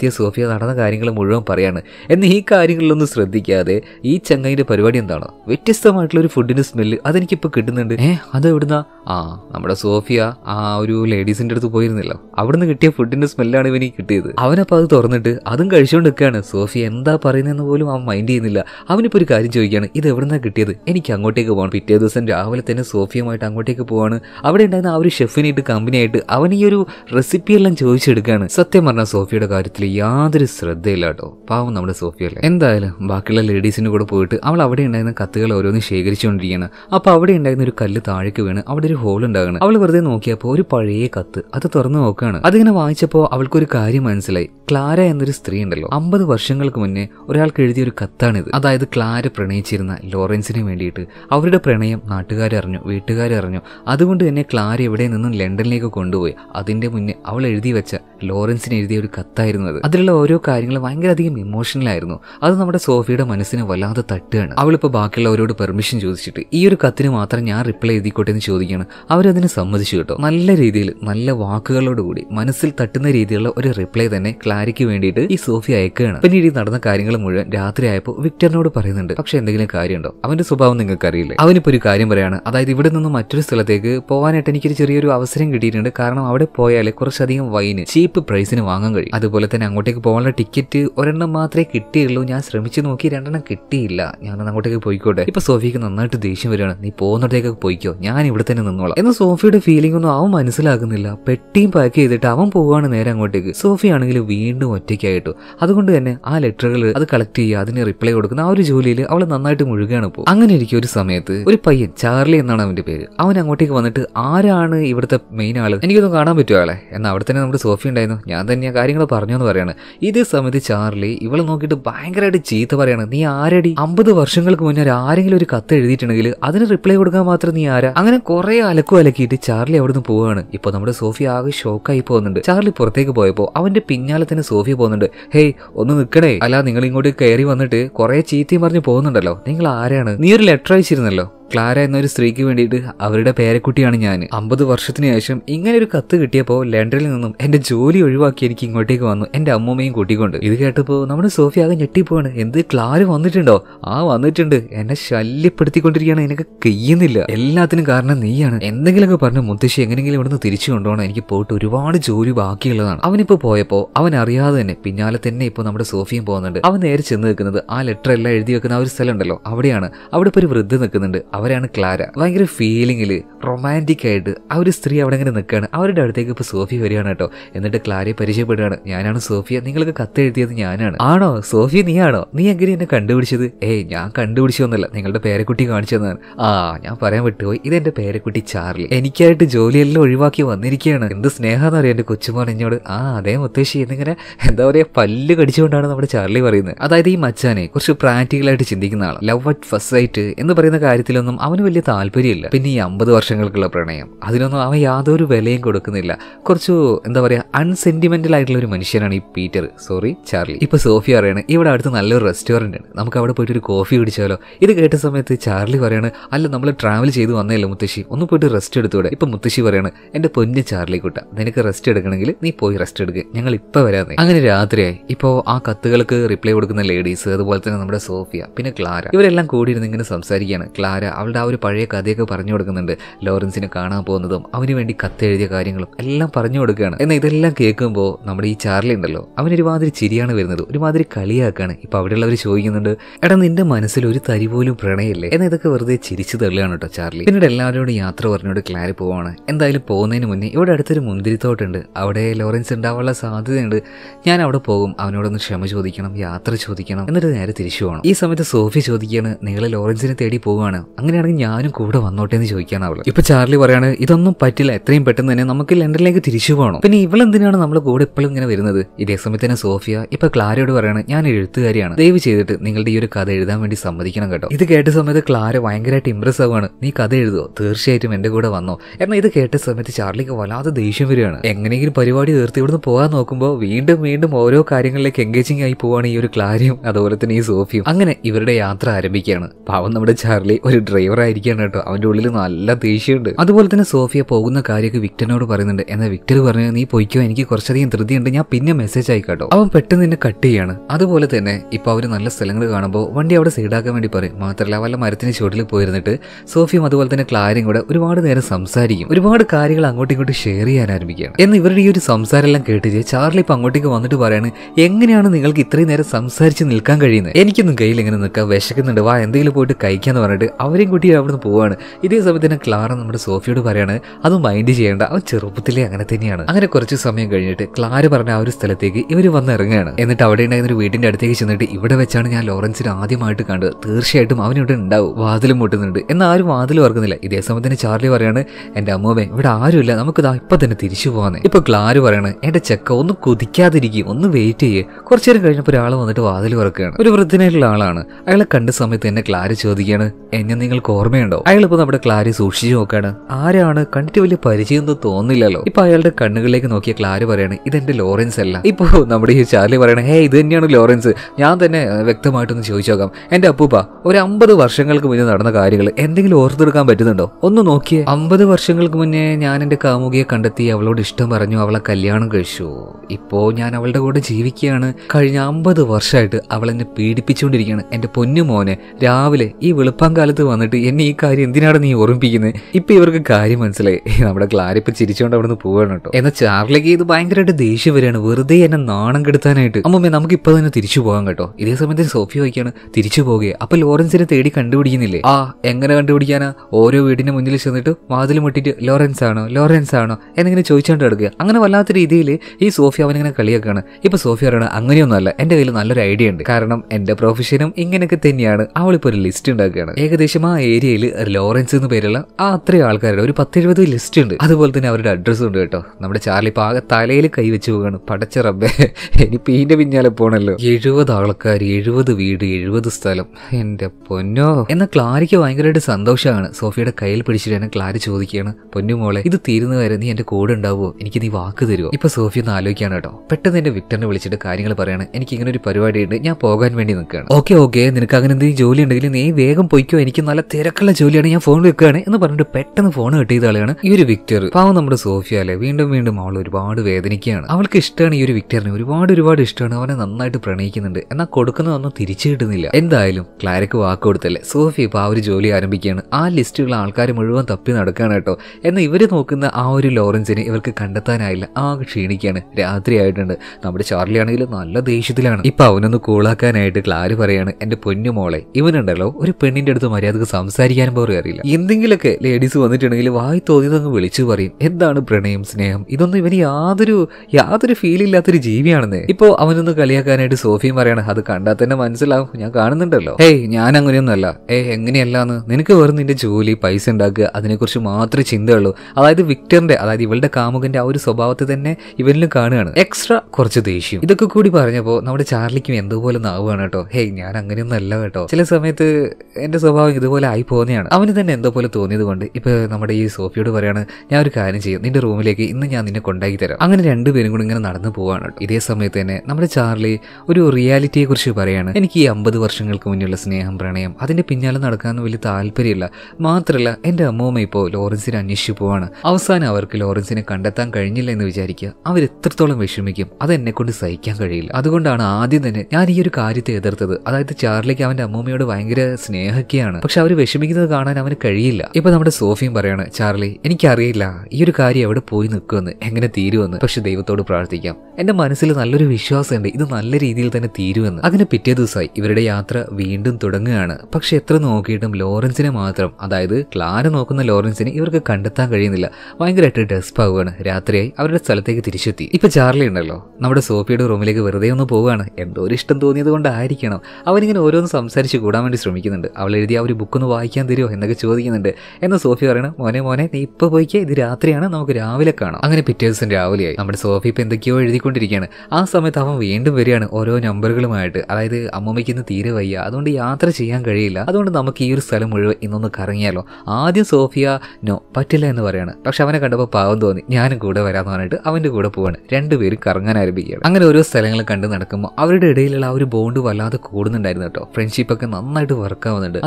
S1: നടന്ന കാര്യങ്ങൾ മുഴുവൻ പറയാണ് എന്നാൽ ഈ കാര്യങ്ങളിലൊന്നും ശ്രദ്ധിക്കാതെ ഈ ചങ്ങായിന്റെ പരിപാടി എന്താണോ വ്യത്യസ്തമായിട്ടുള്ള ഒരു ഫുഡിന്റെ സ്മെല്ല് അതെനിക്കിപ്പോൾ കിട്ടുന്നുണ്ട് ഏ അത് എവിടുന്നാ ആ നമ്മുടെ സോഫിയ ആ ഒരു ലേഡീസിന്റെ അടുത്ത് പോയിരുന്നല്ലോ അവിടുന്ന് കിട്ടിയ ഫുഡിന്റെ സ്മെല്ലാണ് ഇവനിക്ക് കിട്ടിയത് അവനപ്പോൾ അത് തുറന്നിട്ട് അതും കഴിച്ചുകൊണ്ട് നിൽക്കുകയാണ് സോഫിയ എന്താ പറയുന്നതെന്ന് പോലും അവൻ മൈൻഡ് ചെയ്യുന്നില്ല അവനിപ്പോൾ ഒരു കാര്യം ചോദിക്കുകയാണ് ഇത് എവിടുന്നാ കിട്ടിയത് എനിക്ക് അങ്ങോട്ടേക്ക് പോകണം പിറ്റേ ദിവസം രാവിലെ തന്നെ സോഫിയുമായിട്ട് അങ്ങോട്ടേക്ക് പോവാണ് അവിടെ ഉണ്ടായിരുന്ന ആ ഒരു ഷെഫിനായിട്ട് കമ്പനിയായിട്ട് അവൻ ഈ ഒരു റെസിപ്പി എല്ലാം ചോദിച്ചെടുക്കുകയാണ് സത്യം പറഞ്ഞാൽ സോഫിയുടെ കാര്യത്തിൽ യാതൊരു ശ്രദ്ധയില്ല കേട്ടോ പാവം നമ്മുടെ സോഫിയല്ലേ എന്തായാലും ബാക്കിയുള്ള ലേഡീസിന്റെ കൂടെ പോയിട്ട് അവൾ അവിടെ ഉണ്ടായിരുന്ന കത്തുകൾ ഓരോന്ന് ശേഖരിച്ചുകൊണ്ടിരിക്കുകയാണ് അപ്പോൾ അവിടെ ഉണ്ടായിരുന്ന ഒരു കല്ല് താഴേക്ക് വീണ് അവിടെ ഒരു ഹോൾ ഉണ്ടാകണം അവൾ വെറുതെ നോക്കിയപ്പോൾ ഒരു പഴയ കത്ത് അത് തുറന്നു നോക്കുകയാണ് അതിങ്ങനെ വായിച്ചപ്പോൾ അവൾക്കൊരു കാര്യം മനസ്സിലായി ക്ലാര എന്നൊരു സ്ത്രീ ഉണ്ടല്ലോ അമ്പത് വർഷങ്ങൾക്ക് മുന്നേ ഒരാൾക്ക് എഴുതിയ ഒരു കത്താണിത് അതായത് ക്ലാര പ്രണയിച്ചിരുന്ന ലോറൻസിന് വേണ്ടിയിട്ട് അവരുടെ പ്രണയം നാട്ടുകാരറിഞ്ഞു വീട്ടുകാരറിഞ്ഞു അതുകൊണ്ട് തന്നെ ക്ലാര എവിടെ നിന്നും ലണ്ടനിലേക്ക് കൊണ്ടുപോയി അതിന്റെ മുന്നേ അവൾ എഴുതി വെച്ച ലോറൻസിന് എഴുതിയ ഒരു കത്തായിരുന്നു അത് അതിലുള്ള ഓരോ കാര്യങ്ങളും ഭയങ്കര അധികം ഇമോഷണൽ ആയിരുന്നു അത് നമ്മുടെ സോഫിയുടെ മനസ്സിനെ വല്ലാതെ തട്ടുകയാണ് അവളിപ്പോൾ ബാക്കിയുള്ളവരോട് പെർമിഷൻ ചോദിച്ചിട്ട് ഈ ഒരു കത്തിന് മാത്രം ഞാൻ റിപ്ലൈ എഴുതിക്കോട്ടെ എന്ന് ചോദിക്കുകയാണ് അവരതിന് സമ്മതിച്ചു കേട്ടോ നല്ല രീതിയിൽ നല്ല വാക്കുകളോടുകൂടി മനസ്സിൽ തട്ടുന്ന രീതിയിലുള്ള ഒരു റിപ്ലൈ തന്നെ ക്ലാരിക്ക് വേണ്ടിയിട്ട് ഈ സോഫി അയക്കുകയാണ് പിന്നീട് ഈ നടന്ന കാര്യങ്ങൾ മുഴുവൻ രാത്രി ആയപ്പോൾ വിക്ടറിനോട് പറയുന്നുണ്ട് പക്ഷെ എന്തെങ്കിലും കാര്യമുണ്ടോ അവന്റെ സ്വഭാവം നിങ്ങൾക്ക് അറിയില്ലേ അവനിപ്പോ ഒരു കാര്യം പറയാണ് അതായത് ഇവിടെ നിന്ന് മറ്റൊരു സ്ഥലത്തേക്ക് പോകാനായിട്ട് എനിക്കൊരു ചെറിയൊരു അവസരം കിട്ടിയിട്ടുണ്ട് കാരണം അവിടെ പോയാൽ കുറച്ചധികം വൈന് ചീപ്പ് പ്രൈസിന് വാങ്ങാൻ കഴിയും അതുപോലെ തന്നെ അങ്ങോട്ടേക്ക് പോകാനുള്ള ടിക്കറ്റ് ഒരെണ്ണം മാത്രമേ കിട്ടിയുള്ളൂ ഞാൻ ശ്രമിച്ചു നോക്കി രണ്ടെണ്ണം കിട്ടിയില്ല ഞാൻ അങ്ങോട്ടേക്ക് പോയിക്കോട്ടെ ഇപ്പൊ സോഫിക്ക് നന്നായിട്ട് ദേഷ്യം വരികയാണ് നീ പോകുന്നിടത്തേക്ക് പോയിക്കോ ഞാൻ ഇവിടെ തന്നെ നിന്നോളാം എന്നാൽ സോഫിയുടെ ഫീലിംഗ് ഒന്നും അവൻ മനസ്സിലാക്കുന്നില്ല പെട്ടിയും പാക്ക് ചെയ്തിട്ട് അവൻ പോവാണ് നേരെ അങ്ങോട്ടേക്ക് സോഫി ആണെങ്കിൽ വീണ്ടും ഒറ്റയ്ക്കായിട്ടു അതുകൊണ്ട് തന്നെ ആ ലെറ്ററുകൾ അത് കളക്ട് ചെയ്യുക അതിന് റിപ്ലൈ കൊടുക്കുന്ന ആ ഒരു ജോലിയിൽ അവൾ നന്നായിട്ട് മുഴുകയാണ് ഇപ്പോൾ അങ്ങനെ ഇരിക്കും ഒരു സമയത്ത് ഒരു പയ്യൻ ചാർലി എന്നാണ് അവന്റെ പേര് അവൻ അങ്ങോട്ടേക്ക് വന്നിട്ട് ആരാണ് ഇവിടുത്തെ മെയിൻ ആള് എനിക്കൊന്നും കാണാൻ പറ്റുമോ ആളെ എന്നാൽ അവിടെ തന്നെ നമ്മുടെ സോഫി ഉണ്ടായിരുന്നു ഞാൻ തന്നെ ആ കാര്യങ്ങൾ പറഞ്ഞു എന്ന് പറയാണ് ഇതേ സമയത്ത് ചാർലി ഇവളെ നോക്കിയിട്ട് ഭയങ്കരമായിട്ട് ചീത്ത പറയാണ് നീ ആരടി അമ്പത് വർഷങ്ങൾക്ക് മുന്നേ ആരെങ്കിലും ഒരു കത്ത് എഴുതിയിട്ടുണ്ടെങ്കിൽ അതിന് റിപ്ലൈ കൊടുക്കാൻ മാത്രം നീ ആരാ അങ്ങനെ കുറെ അലക്കും അലക്കിയിട്ട് ചാർലി അവിടുന്ന് പോവാണ് ഇപ്പൊ നമ്മുടെ സോഫി ആകെ ഷോക്കായി പോകുന്നുണ്ട് ചാർലി പുറത്തേക്ക് പോയപ്പോ അവന്റെ പിന്നാലെ തന്നെ സോഫിയ പോകുന്നുണ്ട് ഹേയ് ഒന്ന് നിൽക്കണേ അല്ല നിങ്ങൾ ഇങ്ങോട്ട് കയറി വന്നിട്ട് കുറെ ചീത്തയും പറഞ്ഞ് പോകുന്നുണ്ടല്ലോ നിങ്ങൾ ആരാണ് നീ ഒരു ലെറ്റർ അയച്ചിരുന്നല്ലോ ക്ലാര എന്നൊരു സ്ത്രീക്ക് വേണ്ടിയിട്ട് അവരുടെ പേരക്കുട്ടിയാണ് ഞാൻ അമ്പത് വർഷത്തിന് ശേഷം ഇങ്ങനെ ഒരു കത്ത് കിട്ടിയപ്പോൾ ലണ്ടനിൽ നിന്നും എന്റെ ജോലി ഒഴിവാക്കി എനിക്ക് ഇങ്ങോട്ടേക്ക് വന്നു എന്റെ അമ്മൂമ്മയും കൂട്ടിക്കൊണ്ട് ഇത് കേട്ടപ്പോൾ നമ്മുടെ സോഫി ആകെ ഞെട്ടിപ്പോവാണ് എന്ത് ക്ലാര വന്നിട്ടുണ്ടോ ആ വന്നിട്ടുണ്ട് എന്നെ ശല്യപ്പെടുത്തിക്കൊണ്ടിരിക്കുകയാണ് എനിക്ക് കഴിയുന്നില്ല എല്ലാത്തിനും കാരണം നീയാണ് എന്തെങ്കിലുമൊക്കെ പറഞ്ഞ് മുത്തശ്ശി എങ്ങനെയെങ്കിലും ഇവിടുന്ന് തിരിച്ചു കൊണ്ടുപോകണം എനിക്ക് പോയിട്ട് ഒരുപാട് ജോലി ബാക്കിയുള്ളതാണ് അവനിപ്പോ പോയപ്പോൾ അവൻ അറിയാതെ തന്നെ പിന്നാലെ തന്നെ ഇപ്പോൾ നമ്മുടെ സോഫിയും പോകുന്നുണ്ട് അവൻ നേരെ ചെന്ന് നിൽക്കുന്നത് ആ ലെറ്റർ എല്ലാം എഴുതി വെക്കുന്ന ആ ഒരു സ്ഥലം ഉണ്ടല്ലോ അവിടെയാണ് അവിടെ ഇപ്പോൾ ഒരു വൃദ്ധ നിൽക്കുന്നുണ്ട് അവരാണ് ക്ലാര ഭയങ്കര ഫീലിംഗിൽ റൊമാൻറ്റിക് ആയിട്ട് ആ ഒരു സ്ത്രീ അവിടെ ഇങ്ങനെ നിൽക്കുകയാണ് അവരുടെ അടുത്തേക്ക് ഇപ്പോൾ സോഫി വരികയാണ് കേട്ടോ എന്നിട്ട് ക്ലാരയെ പരിചയപ്പെടുകയാണ് ഞാനാണ് സോഫിയ നിങ്ങൾക്ക് കത്ത് എഴുതിയത് ഞാനാണ് ആണോ സോഫിയ നീയാണോ നീ എങ്ങനെ എന്നെ കണ്ടുപിടിച്ചത് ഏയ് ഞാൻ കണ്ടുപിടിച്ചൊന്നുമല്ല നിങ്ങളുടെ പേരക്കുട്ടി കാണിച്ചു തന്നതാണ് ആ ഞാൻ പറയാൻ വിട്ടുപോയി ഇതെന്റെ പേരക്കുട്ടി ചാർലി എനിക്കായിട്ട് ജോലിയെല്ലാം ഒഴിവാക്കി വന്നിരിക്കുകയാണ് എന്ത് സ്നേഹമെന്ന് അറിയാം എന്റെ കൊച്ചുമോൻ എന്നോട് ആ അതേ മുത്തശ്ശി എന്നിങ്ങനെ എന്താ പറയാ പല്ല് കടിച്ചുകൊണ്ടാണ് നമ്മുടെ ചാർലി പറയുന്നത് അതായത് ഈ മച്ചാനെ കുറച്ച് പ്രാക്ടിക്കലായിട്ട് ചിന്തിക്കുന്ന ആളാണ് ലവ് അറ്റ് ഫസ്റ്റ് സൈറ്റ് എന്ന് പറയുന്ന കാര്യത്തിലൊന്നും അവന് വലിയ താല്പര്യമില്ല പിന്നെ ഈ അമ്പത് വർഷങ്ങൾക്കുള്ള പ്രണയം അതിനൊന്നും അവൻ യാതൊരു വിലയും കൊടുക്കുന്നില്ല കുറച്ചു എന്താ പറയാ അൺസെന്റിമെന്റൽ ആയിട്ടുള്ള ഒരു മനുഷ്യനാണ് ഈ പീറ്റർ സോറി ചാർലി ഇപ്പൊ സോഫി പറയാണ് ഇവിടെ അടുത്ത് നല്ലൊരു റെസ്റ്റോറന്റ് ഉണ്ട് നമുക്ക് അവിടെ പോയിട്ട് ഒരു കോഫി കുടിച്ചാലോ ഇത് കേട്ട സമയത്ത് ചാർലി പറയാണ് അല്ല നമ്മൾ ട്രാവൽ ചെയ്ത് വന്നല്ലോ മുത്തശ്ശി ഒന്ന് പോയിട്ട് റെസ്റ്റ് എടുത്തൂടെ ഇപ്പൊ മുത്തശ്ശി പറയാണ് എന്റെ പൊന്ന് ചാർലി കുട്ട നിനക്ക് റെസ്റ്റ് എടുക്കണമെങ്കിൽ നീ പോയി റെസ്റ്റ് എടുക്കുക ഞങ്ങൾ ഇപ്പൊ വരാന്നേ അങ്ങനെ രാത്രിയായി ഇപ്പോൾ ആ കത്തുകൾക്ക് റിപ്ലൈ കൊടുക്കുന്ന ലേഡീസ് അതുപോലെ തന്നെ നമ്മുടെ സോഫിയ പിന്നെ ക്ലാര ഇവരെല്ലാം കൂടി ഇരുന്ന് ഇങ്ങനെ സംസാരിക്കുകയാണ് ക്ലാര അവളുടെ ആ ഒരു പഴയ കഥയൊക്കെ പറഞ്ഞു കൊടുക്കുന്നുണ്ട് ലോറൻസിനെ കാണാൻ പോകുന്നതും അവന് വേണ്ടി കത്ത് എഴുതിയ കാര്യങ്ങളും എല്ലാം പറഞ്ഞു കൊടുക്കുകയാണ് എന്നാൽ ഇതെല്ലാം കേൾക്കുമ്പോൾ നമ്മുടെ ഈ ചാർലി ഉണ്ടല്ലോ അവനൊരുമാതിരി ചിരിയാണ് വരുന്നത് ഒരുമാതിരി കളിയാക്കാണ് ഇപ്പൊ അവിടെയുള്ളവർ ചോദിക്കുന്നുണ്ട് എടാ നിന്റെ മനസ്സിൽ ഒരു തരി പോലും പ്രണയമില്ലേ എന്നാൽ ഇതൊക്കെ വെറുതെ ചിരിച്ചു തള്ളുകയാണ് കേട്ടോ ചാർലി പിന്നീട് എല്ലാവരോടും യാത്ര പറഞ്ഞോട് ക്ലാരി പോവാണ് എന്തായാലും പോകുന്നതിന് മുന്നേ ഇവിടെ അടുത്തൊരു മുന്തിരിത്തോട്ടുണ്ട് അവിടെ ലോറൻസ് ഉണ്ടാവാനുള്ള സാധ്യതയുണ്ട് ഞാൻ അവിടെ പോകും അവനോടൊന്ന് ക്ഷമ ചോദിക്കണം യാത്ര ചോദിക്കണം എന്നിട്ട് നേരെ തിരിച്ചു പോകണം ഈ സമയത്ത് സോഫി ചോദിക്കുകയാണ് നിങ്ങൾ ലോറൻസിനെ തേടി പോവുകയാണ് അങ്ങനെയാണെങ്കിൽ ഞാനും കൂടെ വന്നോട്ടെ എന്ന് ചോദിക്കാണ് അവള് ഇപ്പൊ ചാർലി പറയാണ് ഇതൊന്നും പറ്റില്ല എത്രയും പെട്ടെന്ന് തന്നെ നമുക്ക് ലണ്ടനിലേക്ക് തിരിച്ചു പോകണം പിന്നെ ഇവളെന്തിനാണ് നമ്മളെ കൂടെ എപ്പോഴും ഇങ്ങനെ വരുന്നത് ഇതേ സമയത്ത് തന്നെ സോഫിയ ഇപ്പൊ ക്ലാരയോട് പറയാണ് ഞാൻ എഴുത്തുകാരിയാണ് ദയവ് ചെയ്തിട്ട് നിങ്ങളുടെ ഈ ഒരു കഥ എഴുതാൻ വേണ്ടി സമ്മതിക്കണം കേട്ടോ ഇത് കേട്ട സമയത്ത് ക്ലാര ഭയങ്കരമായിട്ട് ഇംപ്രസ് ആവുകയാണ് നീ കഥ എഴുതുമോ തീർച്ചയായിട്ടും എന്റെ കൂടെ വന്നോ എന്നാൽ ഇത് കേട്ട സമയത്ത് ചാർലിക്ക് വല്ലാതെ ദേഷ്യം വരികയാണ് എങ്ങനെയെങ്കിലും പരിപാടി തീർത്ത് ഇവിടുന്ന് പോകാൻ നോക്കുമ്പോൾ വീണ്ടും വീണ്ടും ഓരോ കാര്യങ്ങളിലേക്ക് എൻഗേജിങ് ആയി പോവാണ് ഈ ഒരു ക്ലാരയും അതുപോലെ തന്നെ ഈ സോഫിയും അങ്ങനെ ഇവരുടെ യാത്ര ആരംഭിക്കുകയാണ് പാവം നമ്മുടെ ചാർലി ഒരു ഡ്രൈവർ ആയിരിക്കാണ് കേട്ടോ അവന്റെ ഉള്ളിൽ നല്ല ദേഷ്യമുണ്ട് അതുപോലെ തന്നെ സോഫിയ പോകുന്ന കാര്യമൊക്കെ വിക്ടറിനോട് പറയുന്നുണ്ട് എന്നാൽ വിക്ടർ പറഞ്ഞു നീ പോയിക്കോ എനിക്ക് കുറച്ചധികം ധൃതിയുണ്ട് ഞാൻ പിന്നെ മെസ്സേജ് അയക്കാട്ടോ അവൻ പെട്ടെന്ന് തന്നെ കട്ട് ചെയ്യാണ് അതുപോലെ തന്നെ ഇപ്പൊ അവര് നല്ല സ്ഥലങ്ങൾ കാണുമ്പോൾ വണ്ടി അവിടെ സൈഡാക്കാൻ വേണ്ടി പറയും മാത്രമല്ല വല്ല മരത്തിന് ചുവട്ടിൽ പോയിരുന്നിട്ട് സോഫിയും അതുപോലെ തന്നെ ക്ലാരയും കൂടെ ഒരുപാട് നേരം സംസാരിക്കും ഒരുപാട് കാര്യങ്ങൾ അങ്ങോട്ടും ഇങ്ങോട്ടും ഷെയർ ചെയ്യാൻ ആരംഭിക്കുകയാണ് എന്ന് ഇവരുടെ ഈ ഒരു സംസാരം എല്ലാം കേട്ടിട്ട് ചാർലി ഇപ്പൊ അങ്ങോട്ടേക്ക് വന്നിട്ട് പറയാണ് എങ്ങനെയാണ് നിങ്ങൾക്ക് ഇത്രയും നേരം സംസാരിച്ച് നിൽക്കാൻ കഴിയുന്നത് എനിക്കൊന്നും കയ്യിൽ ഇങ്ങനെ നിൽക്കാൻ വിശക്കുന്നുണ്ട് വാ എന്തെങ്കിലും പോയിട്ട് കഴിക്കാന്ന് പറഞ്ഞിട്ട് അവരെയും കൂട്ടി അവിടുന്ന് പോവാണ് ഇതേ സമയത്ത് തന്നെ ക്ലാര നമ്മുടെ സോഫിയോട് പറയാണ് അത് മൈൻഡ് ചെയ്യേണ്ട അവൻ ചെറുപ്പത്തിലേ അങ്ങനെ തന്നെയാണ് അങ്ങനെ കുറച്ച് സമയം കഴിഞ്ഞിട്ട് ക്ലാര പറഞ്ഞ ആ ഒരു സ്ഥലത്തേക്ക് ഇവർ വന്ന് ഇറങ്ങുകയാണ് എന്നിട്ട് അവിടെ ഉണ്ടായിരുന്ന ഒരു വീടിന്റെ അടുത്തേക്ക് ചെന്നിട്ട് ഇവിടെ വെച്ചാണ് ഞാൻ ലോറൻസിനെ ആദ്യമായിട്ട് കണ്ടത് തീർച്ചയായിട്ടും അവനിവിടെ ഉണ്ടാവും വാതിലും മുട്ടുന്നുണ്ട് എന്നാൽ ആരും വാതിൽ വർക്കുന്നില്ല ഇതേ സമയത്ത് തന്നെ ചാർലി പറയാണ് എന്റെ അമ്മൂമ്മ ഇവിടെ ആരുമില്ല നമുക്ക് ദാ ഇപ്പൊ തന്നെ തിരിച്ചു പോകാന്ന് ഇപ്പൊ ക്ലാര് പറയാണ് എന്റെ ചെക്ക ഒന്ന് കൊതിക്കാതിരിക്കും ഒന്ന് വെയിറ്റ് ചെയ്യേ കുറച്ചു നേരം കഴിഞ്ഞപ്പോൾ ഒരാൾ വന്നിട്ട് വാതിൽ തുറക്കുകയാണ് ഒരു വൃദ്ധനായിട്ടുള്ള ആളാണ് അയാളെ കണ്ട സമയത്ത് എന്നെ ക്ലാര് ചോദിക്കുകയാണ് എന്നെ നിങ്ങൾക്ക് ഓർമ്മയുണ്ടോ അയാൾ ഇപ്പൊ നമ്മുടെ ക്ലാരി സൂക്ഷിച്ചു നോക്കാണ് ആരാണ് കണ്ടിട്ട് വലിയ പരിചയമൊന്നും തോന്നില്ലല്ലോ ഇപ്പൊ അയാളുടെ കണ്ണുകളിലേക്ക് നോക്കിയ ക്ലാര് പറയാണ് ഇതെന്റെ ലോറൻസ് അല്ല ഇപ്പോ നമ്മുടെ ഈ ചാർലി പറയണ ഹേ ഇത് തന്നെയാണ് ലോറൻസ് ഞാൻ തന്നെ ഏഹ്, വ്യക്തമായിട്ടൊന്ന് ചോദിച്ചു നോക്കാം എന്റെ അപ്പൂപ്പ ഒരു അമ്പത് വർഷങ്ങൾക്ക് മുന്നേ നടന്ന കാര്യങ്ങൾ എന്തെങ്കിലും ഓർത്തെടുക്കാൻ പറ്റുന്നുണ്ടോ ഒന്ന് നോക്കിയേ അമ്പത് വർഷങ്ങൾക്ക് മുന്നേ ഞാൻ എന്റെ കാമുകിയെ കണ്ടെത്തി അവളോട് ഇഷ്ടം പറഞ്ഞു അവളെ കല്യാണം കഴിച്ചു ഇപ്പോ ഞാൻ അവളുടെ കൂടെ ജീവിക്കുകയാണ് കഴിഞ്ഞ അമ്പത് വർഷമായിട്ട് അവൾ എന്നെ പീഡിപ്പിച്ചുകൊണ്ടിരിക്കുകയാണ് എന്റെ പൊന്നു മോനെ രാവിലെ ഈ വെളുപ്പാങ്കാലത്ത് വന്നിട്ട് എന്നെ ഈ കാര്യം എന്തിനാണ് നീ ഓർമ്മിപ്പിക്കുന്നത് ഇപ്പൊ ഇവർക്ക് കാര്യം മനസ്സിലായി നമ്മുടെ ക്ലാരിപ്പ് ചിരിച്ചുകൊണ്ട് അവിടുന്ന് പോവാണ് കേട്ടോ എന്നാൽ ചാർലിക്ക് ഇത് ഭയങ്കരമായിട്ട് ദേഷ്യം വരികയാണ് വെറുതെ എന്നെ നാണം കെടുത്താനായിട്ട് അമ്മമ്മ നമുക്ക് ഇപ്പൊ തന്നെ തിരിച്ചു പോകാം കേട്ടോ ഇതേ സമയത്ത് സോഫി വയ്ക്കാണ് തിരിച്ചു പോകുക അപ്പൊ ലോറൻസിനെ തേടി കണ്ടുപിടിക്കുന്നില്ലേ ആ എങ്ങനെ കണ്ടുപിടിക്കാനാ ഓരോ വീടിന്റെ മുന്നിൽ ചെന്നിട്ട് വാതിൽ മുട്ടിട്ട് ലോറൻസ് ആണോ ലോറൻസ് ആണോ എന്നിങ്ങനെ ചോദിച്ചുകൊണ്ട് കിടക്കുക അങ്ങനെ വല്ലാത്ത രീതിയിൽ ഈ സോഫി അവനിങ്ങനെ കളിയാക്കാണ് ഇപ്പൊ സോഫി പറയണ അങ്ങനെയൊന്നുമല്ല എന്റെ കയ്യിൽ നല്ലൊരു ഐഡിയ ഉണ്ട് കാരണം എന്റെ പ്രൊഫഷനും ഇങ്ങനെയൊക്കെ തന്നെയാണ് അവളിപ്പോ ഒരു ലിസ്റ്റ് ഉണ്ടാക്കുകയാണ് ഏകദേശം ആ ഏരിയയിൽ ലോറൻസ് എന്ന് പേരുള്ള ആ അത്രയും ആൾക്കാരുടെ ഒരു പത്തെഴുപത് ലിസ്റ്റ് ഉണ്ട് അതുപോലെ തന്നെ അവരുടെ അഡ്രസ്സ് ഉണ്ട് കേട്ടോ നമ്മുടെ ചാർലി ഇപ്പൊ ആകെ തലയിൽ കൈവച്ച് പോവുകയാണ് പടച്ച റബ്ബേ ഇനിയിപ്പോ ഇതിന്റെ പിന്നാലെ പോണല്ലോ എഴുപത് ആൾക്കാർ എഴുപത് വീട് എഴുപത് സ്ഥലം എന്റെ പൊന്നോ എന്ന ക്ലാരിക്ക് ഭയങ്കരമായിട്ട് സന്തോഷമാണ് സോഫിയുടെ കയ്യിൽ പിടിച്ചിട്ട് എന്നെ ക്ലാരി ചോദിക്കുകയാണ് പൊന്നു മോളെ ഇത് തീരുന്നവരെ നീ എന്റെ കൂടെ ഉണ്ടാവുമോ എനിക്ക് നീ വാക്ക് തരുമോ ഇപ്പൊ സോഫി ഒന്ന് ആലോചിക്കാണ് കേട്ടോ പെട്ടെന്ന് എന്റെ വിക്ടറിനെ വിളിച്ചിട്ട് കാര്യങ്ങൾ പറയാണ് എനിക്ക് ഇങ്ങനെ ഒരു പരിപാടിയുണ്ട് ഞാൻ പോകാൻ വേണ്ടി നിൽക്കുകയാണ് ഓക്കെ ഓക്കെ നിനക്ക് അങ്ങനെ എന്തെങ്കിലും ജോലി ഉണ്ടെങ്കിൽ നീ വേഗം പോയിക്കോ എനിക്ക് നല്ല തിരക്കുള്ള ജോലിയാണ് ഞാൻ ഫോൺ വെക്കുകയാണ് എന്ന് പറഞ്ഞിട്ട് പെട്ടെന്ന് ഫോൺ കട്ട് ചെയ്ത ആളാണ് ഈ ഒരു വിക്ടർ പാവം നമ്മുടെ സോഫിയ അല്ലേ വീണ്ടും വീണ്ടും അവൾ ഒരുപാട് വേദനിക്കുകയാണ് അവൾക്ക് ഇഷ്ടമാണ് ഈ ഒരു വിക്ടറിനെ ഒരുപാട് ഒരുപാട് ഇഷ്ടമാണ് അവനെ നന്നായിട്ട് പ്രണയിക്കുന്നുണ്ട് എന്നാൽ കൊടുക്കുന്നതൊന്നും തിരിച്ചു കിട്ടുന്നില്ല എന്തായാലും ക്ലാരക്ക് വാക്ക് കൊടുത്തല്ലേ സോഫി ഇപ്പൊ ആ ഒരു ജോലി ആരംഭിക്കുകയാണ് ആ ലിസ്റ്റിലുള്ള ആൾക്കാർ മുഴുവൻ തപ്പി നടക്കുകയാണ് കേട്ടോ എന്നാൽ ഇവര് നോക്കുന്ന ആ ഒരു ലോറൻസിനെ ഇവർക്ക് കണ്ടെത്താനായില്ല ആകെ ക്ഷീണിക്കുകയാണ് രാത്രി ആയിട്ടുണ്ട് നമ്മുടെ ചാർലി ആണെങ്കിൽ നല്ല ദേഷ്യത്തിലാണ് ഇപ്പൊ അവനൊന്ന് കൂളാക്കാനായിട്ട് ക്ലാര് പറയാണ് എന്റെ പൊന്നു മോളെ ഇവനുണ്ടല്ലോ ഒരു പെണ്ണിന്റെ അടുത്ത് മര്യാദക്ക് സംസാരിക്കാനും പോലും അറിയില്ല എന്തെങ്കിലുമൊക്കെ ലേഡീസ് വന്നിട്ടുണ്ടെങ്കിൽ വായി തോന്നിയതങ്ങ് വിളിച്ചു പറയും എന്താണ് പ്രണയം സ്നേഹം ഇതൊന്നും ഇവന് യാതൊരു യാതൊരു ഫീൽ ഇല്ലാത്തൊരു ജീവിയാണെന്ന് ഇപ്പോ അവനൊന്ന് കളിയാക്കാനായിട്ട് സോഫിയും പറയാണ് അത് കണ്ടാൽ തന്നെ മനസ്സിലാവും ഞാൻ കാണുന്നുണ്ടല്ലോ ഏയ് ഞാൻ അങ്ങനെയൊന്നുമല്ല ഏ എങ്ങനെയല്ലാന്ന് നിനക്ക് വെറും നിന്റെ ജോലി പൈസ ഉണ്ടാക്കുക അതിനെക്കുറിച്ച് മാത്രമേ ചിന്തയുള്ളൂ അതായത് വിക്ടറിന്റെ അതായത് ഇവളുടെ കാമുകന്റെ ആ ഒരു സ്വഭാവത്തെ തന്നെ ഇവനിലും കാണുകയാണ് എക്സ്ട്രാ കുറച്ച് ദേഷ്യം ഇതൊക്കെ കൂടി പറഞ്ഞപ്പോ നമ്മുടെ ചാർലിക്കും എന്തോ പോലെ നാവുകയാണ് കേട്ടോ ഹേയ് ഞാൻ അങ്ങനെയൊന്നും അല്ല കേട്ടോ ചില സമയത്ത് എന്റെ സ്വഭാവം ഇതുപോലെ ആയി പോകുന്നതാണ് അവന് തന്നെ എന്തോ പോലെ തോന്നിയത് കൊണ്ട് ഇപ്പൊ നമ്മുടെ ഈ സോഫിയോട് പറയാണ് ഞാൻ ഒരു കാര്യം ചെയ്യും നിന്റെ റൂമിലേക്ക് ഇന്ന് ഞാൻ നിന്നെ കൊണ്ടാക്കി തരാം അങ്ങനെ രണ്ടുപേരും കൂടി ഇങ്ങനെ നടന്നു പോവാണ് കേട്ടോ. ഇതേ സമയത്ത് തന്നെ നമ്മുടെ ചാർലി ഒരു റിയാലിറ്റിയെ കുറിച്ച് പറയാണ് എനിക്ക് ഈ അമ്പത് വർഷങ്ങൾക്ക് മുന്നുള്ള സ്നേഹം പ്രണയം അതിന്റെ പിന്നാലെ നടക്കാനൊന്നും വലിയ താല്പര്യമില്ല മാത്രമല്ല എന്റെ അമ്മൂമ്മ ഇപ്പോൾ ലോറൻസിനെ അന്വേഷിച്ചു പോവാണ് അവസാനം അവർക്ക് ലോറൻസിനെ കണ്ടെത്താൻ കഴിഞ്ഞില്ല എന്ന് വിചാരിക്കുക അവർ എത്രത്തോളം വിഷമിക്കും അത് എന്നെ കൊണ്ട് സഹിക്കാൻ കഴിയില്ല അതുകൊണ്ടാണ് ആദ്യം തന്നെ ഞാൻ ഈ ഒരു കാര്യത്തെ എതിർത്തത് അതായത് ചാർലിക്ക് അവന്റെ അമ്മൂമ്മയോട് ഭയങ്കര സ്നേഹമൊക്കെയാണ് പക്ഷെ അവർ വിഷമിക്കുന്നത് കാണാൻ അവന് കഴിയില്ല ഇപ്പൊ നമ്മുടെ സോഫിയും പറയാണ് ചാർലി എനിക്കറിയില്ല ഈ ഒരു കാര്യം എവിടെ പോയി നിൽക്കുമെന്ന് എങ്ങനെ തീരുമെന്ന് പക്ഷെ ദൈവത്തോട് പ്രാർത്ഥിക്കാം എന്റെ മനസ്സിൽ നല്ലൊരു വിശ്വാസമുണ്ട് ഇത് നല്ല രീതിയിൽ തന്നെ തീരുമെന്ന് അങ്ങനെ പിറ്റേ ദിവസമായി ഇവരുടെ യാത്ര വീണ്ടും തുടങ്ങുകയാണ് പക്ഷെ എത്ര നോക്കിയിട്ടും ലോറൻസിനെ മാത്രം അതായത് ക്ലാര നോക്കുന്ന ലോറൻസിനെ ഇവർക്ക് കണ്ടെത്താൻ കഴിയുന്നില്ല ഭയങ്കരമായിട്ട് ഡെസ്പ് ആവുകയാണ് രാത്രിയായി അവരുടെ സ്ഥലത്തേക്ക് തിരിച്ചെത്തി ഇപ്പൊ ചാർലി ഉണ്ടല്ലോ നമ്മുടെ സോഫിയുടെ റൂമിലേക്ക് വെറുതെ ഒന്ന് പോവുകയാണ് എന്തോ ഒരു ഇഷ്ടം തോന്നിയത് കൊണ്ടായിരിക്കണം അവനിങ്ങനെ ഓരോന്ന് സംസാരിച്ച് കൂടാൻ വേണ്ടി ശ്രമിക്കുന്നുണ്ട് അവൾ എഴുതിയ ആ ഒരു ബുക്ക് ഒന്ന് വായിക്കാൻ തരുമോ എന്നൊക്കെ ചോദിക്കുന്നുണ്ട് എന്ന് സോഫി പറയണം മോനെ മോനെ നീ ഇപ്പൊ പോയിക്കേ ഇത് രാത്രിയാണ് നമുക്ക് രാവിലെ കാണാം അങ്ങനെ പിറ്റേ ദിവസം രാവിലെയായി നമ്മുടെ സോഫി ഇപ്പൊ എന്തൊക്കെയോ എഴുതിക്കൊണ്ടിരിക്കുകയാണ് ആ സമയത്ത് അവൻ വീണ്ടും വരികയാണ് ഓരോ നമ്പറുകളുമായിട്ട് അതായത് അമ്മമ്മയ്ക്ക് ഇന്ന് തീരെ വയ്യ അതുകൊണ്ട് യാത്ര ചെയ്യാൻ കഴിയില്ല അതുകൊണ്ട് നമുക്ക് ഈ ഒരു സ്ഥലം മുഴുവൻ ഇന്നൊന്ന് കറങ്ങിയാലോ ആദ്യം സോഫിയ നോ പറ്റില്ല എന്ന് പറയാണ് പക്ഷെ അവനെ കണ്ടപ്പോൾ പാവം തോന്നി ഞാനും കൂടെ വരാമെന്ന് പറഞ്ഞിട്ട് അവന്റെ കൂടെ പോവാണ് രണ്ടുപേരും കറങ്ങാൻ ആരംഭിക്കുകയാണ് അങ്ങനെ ഓരോ സ്ഥലങ്ങൾ കണ്ട് നടക്കുമ്പോൾ അവരുടെ ഇടയിലുള്ള ആ ഒരു ബോണ്ട് വല്ലാതെ കൂടുന്നുണ്ടായിരുന്നു കേട്ടോ ഫ്രണ്ട്ഷിപ്പ് ഒക്കെ നന്നായിട്ട് വർക്ക് ആവുന്നുണ്ട് അതുപോലെ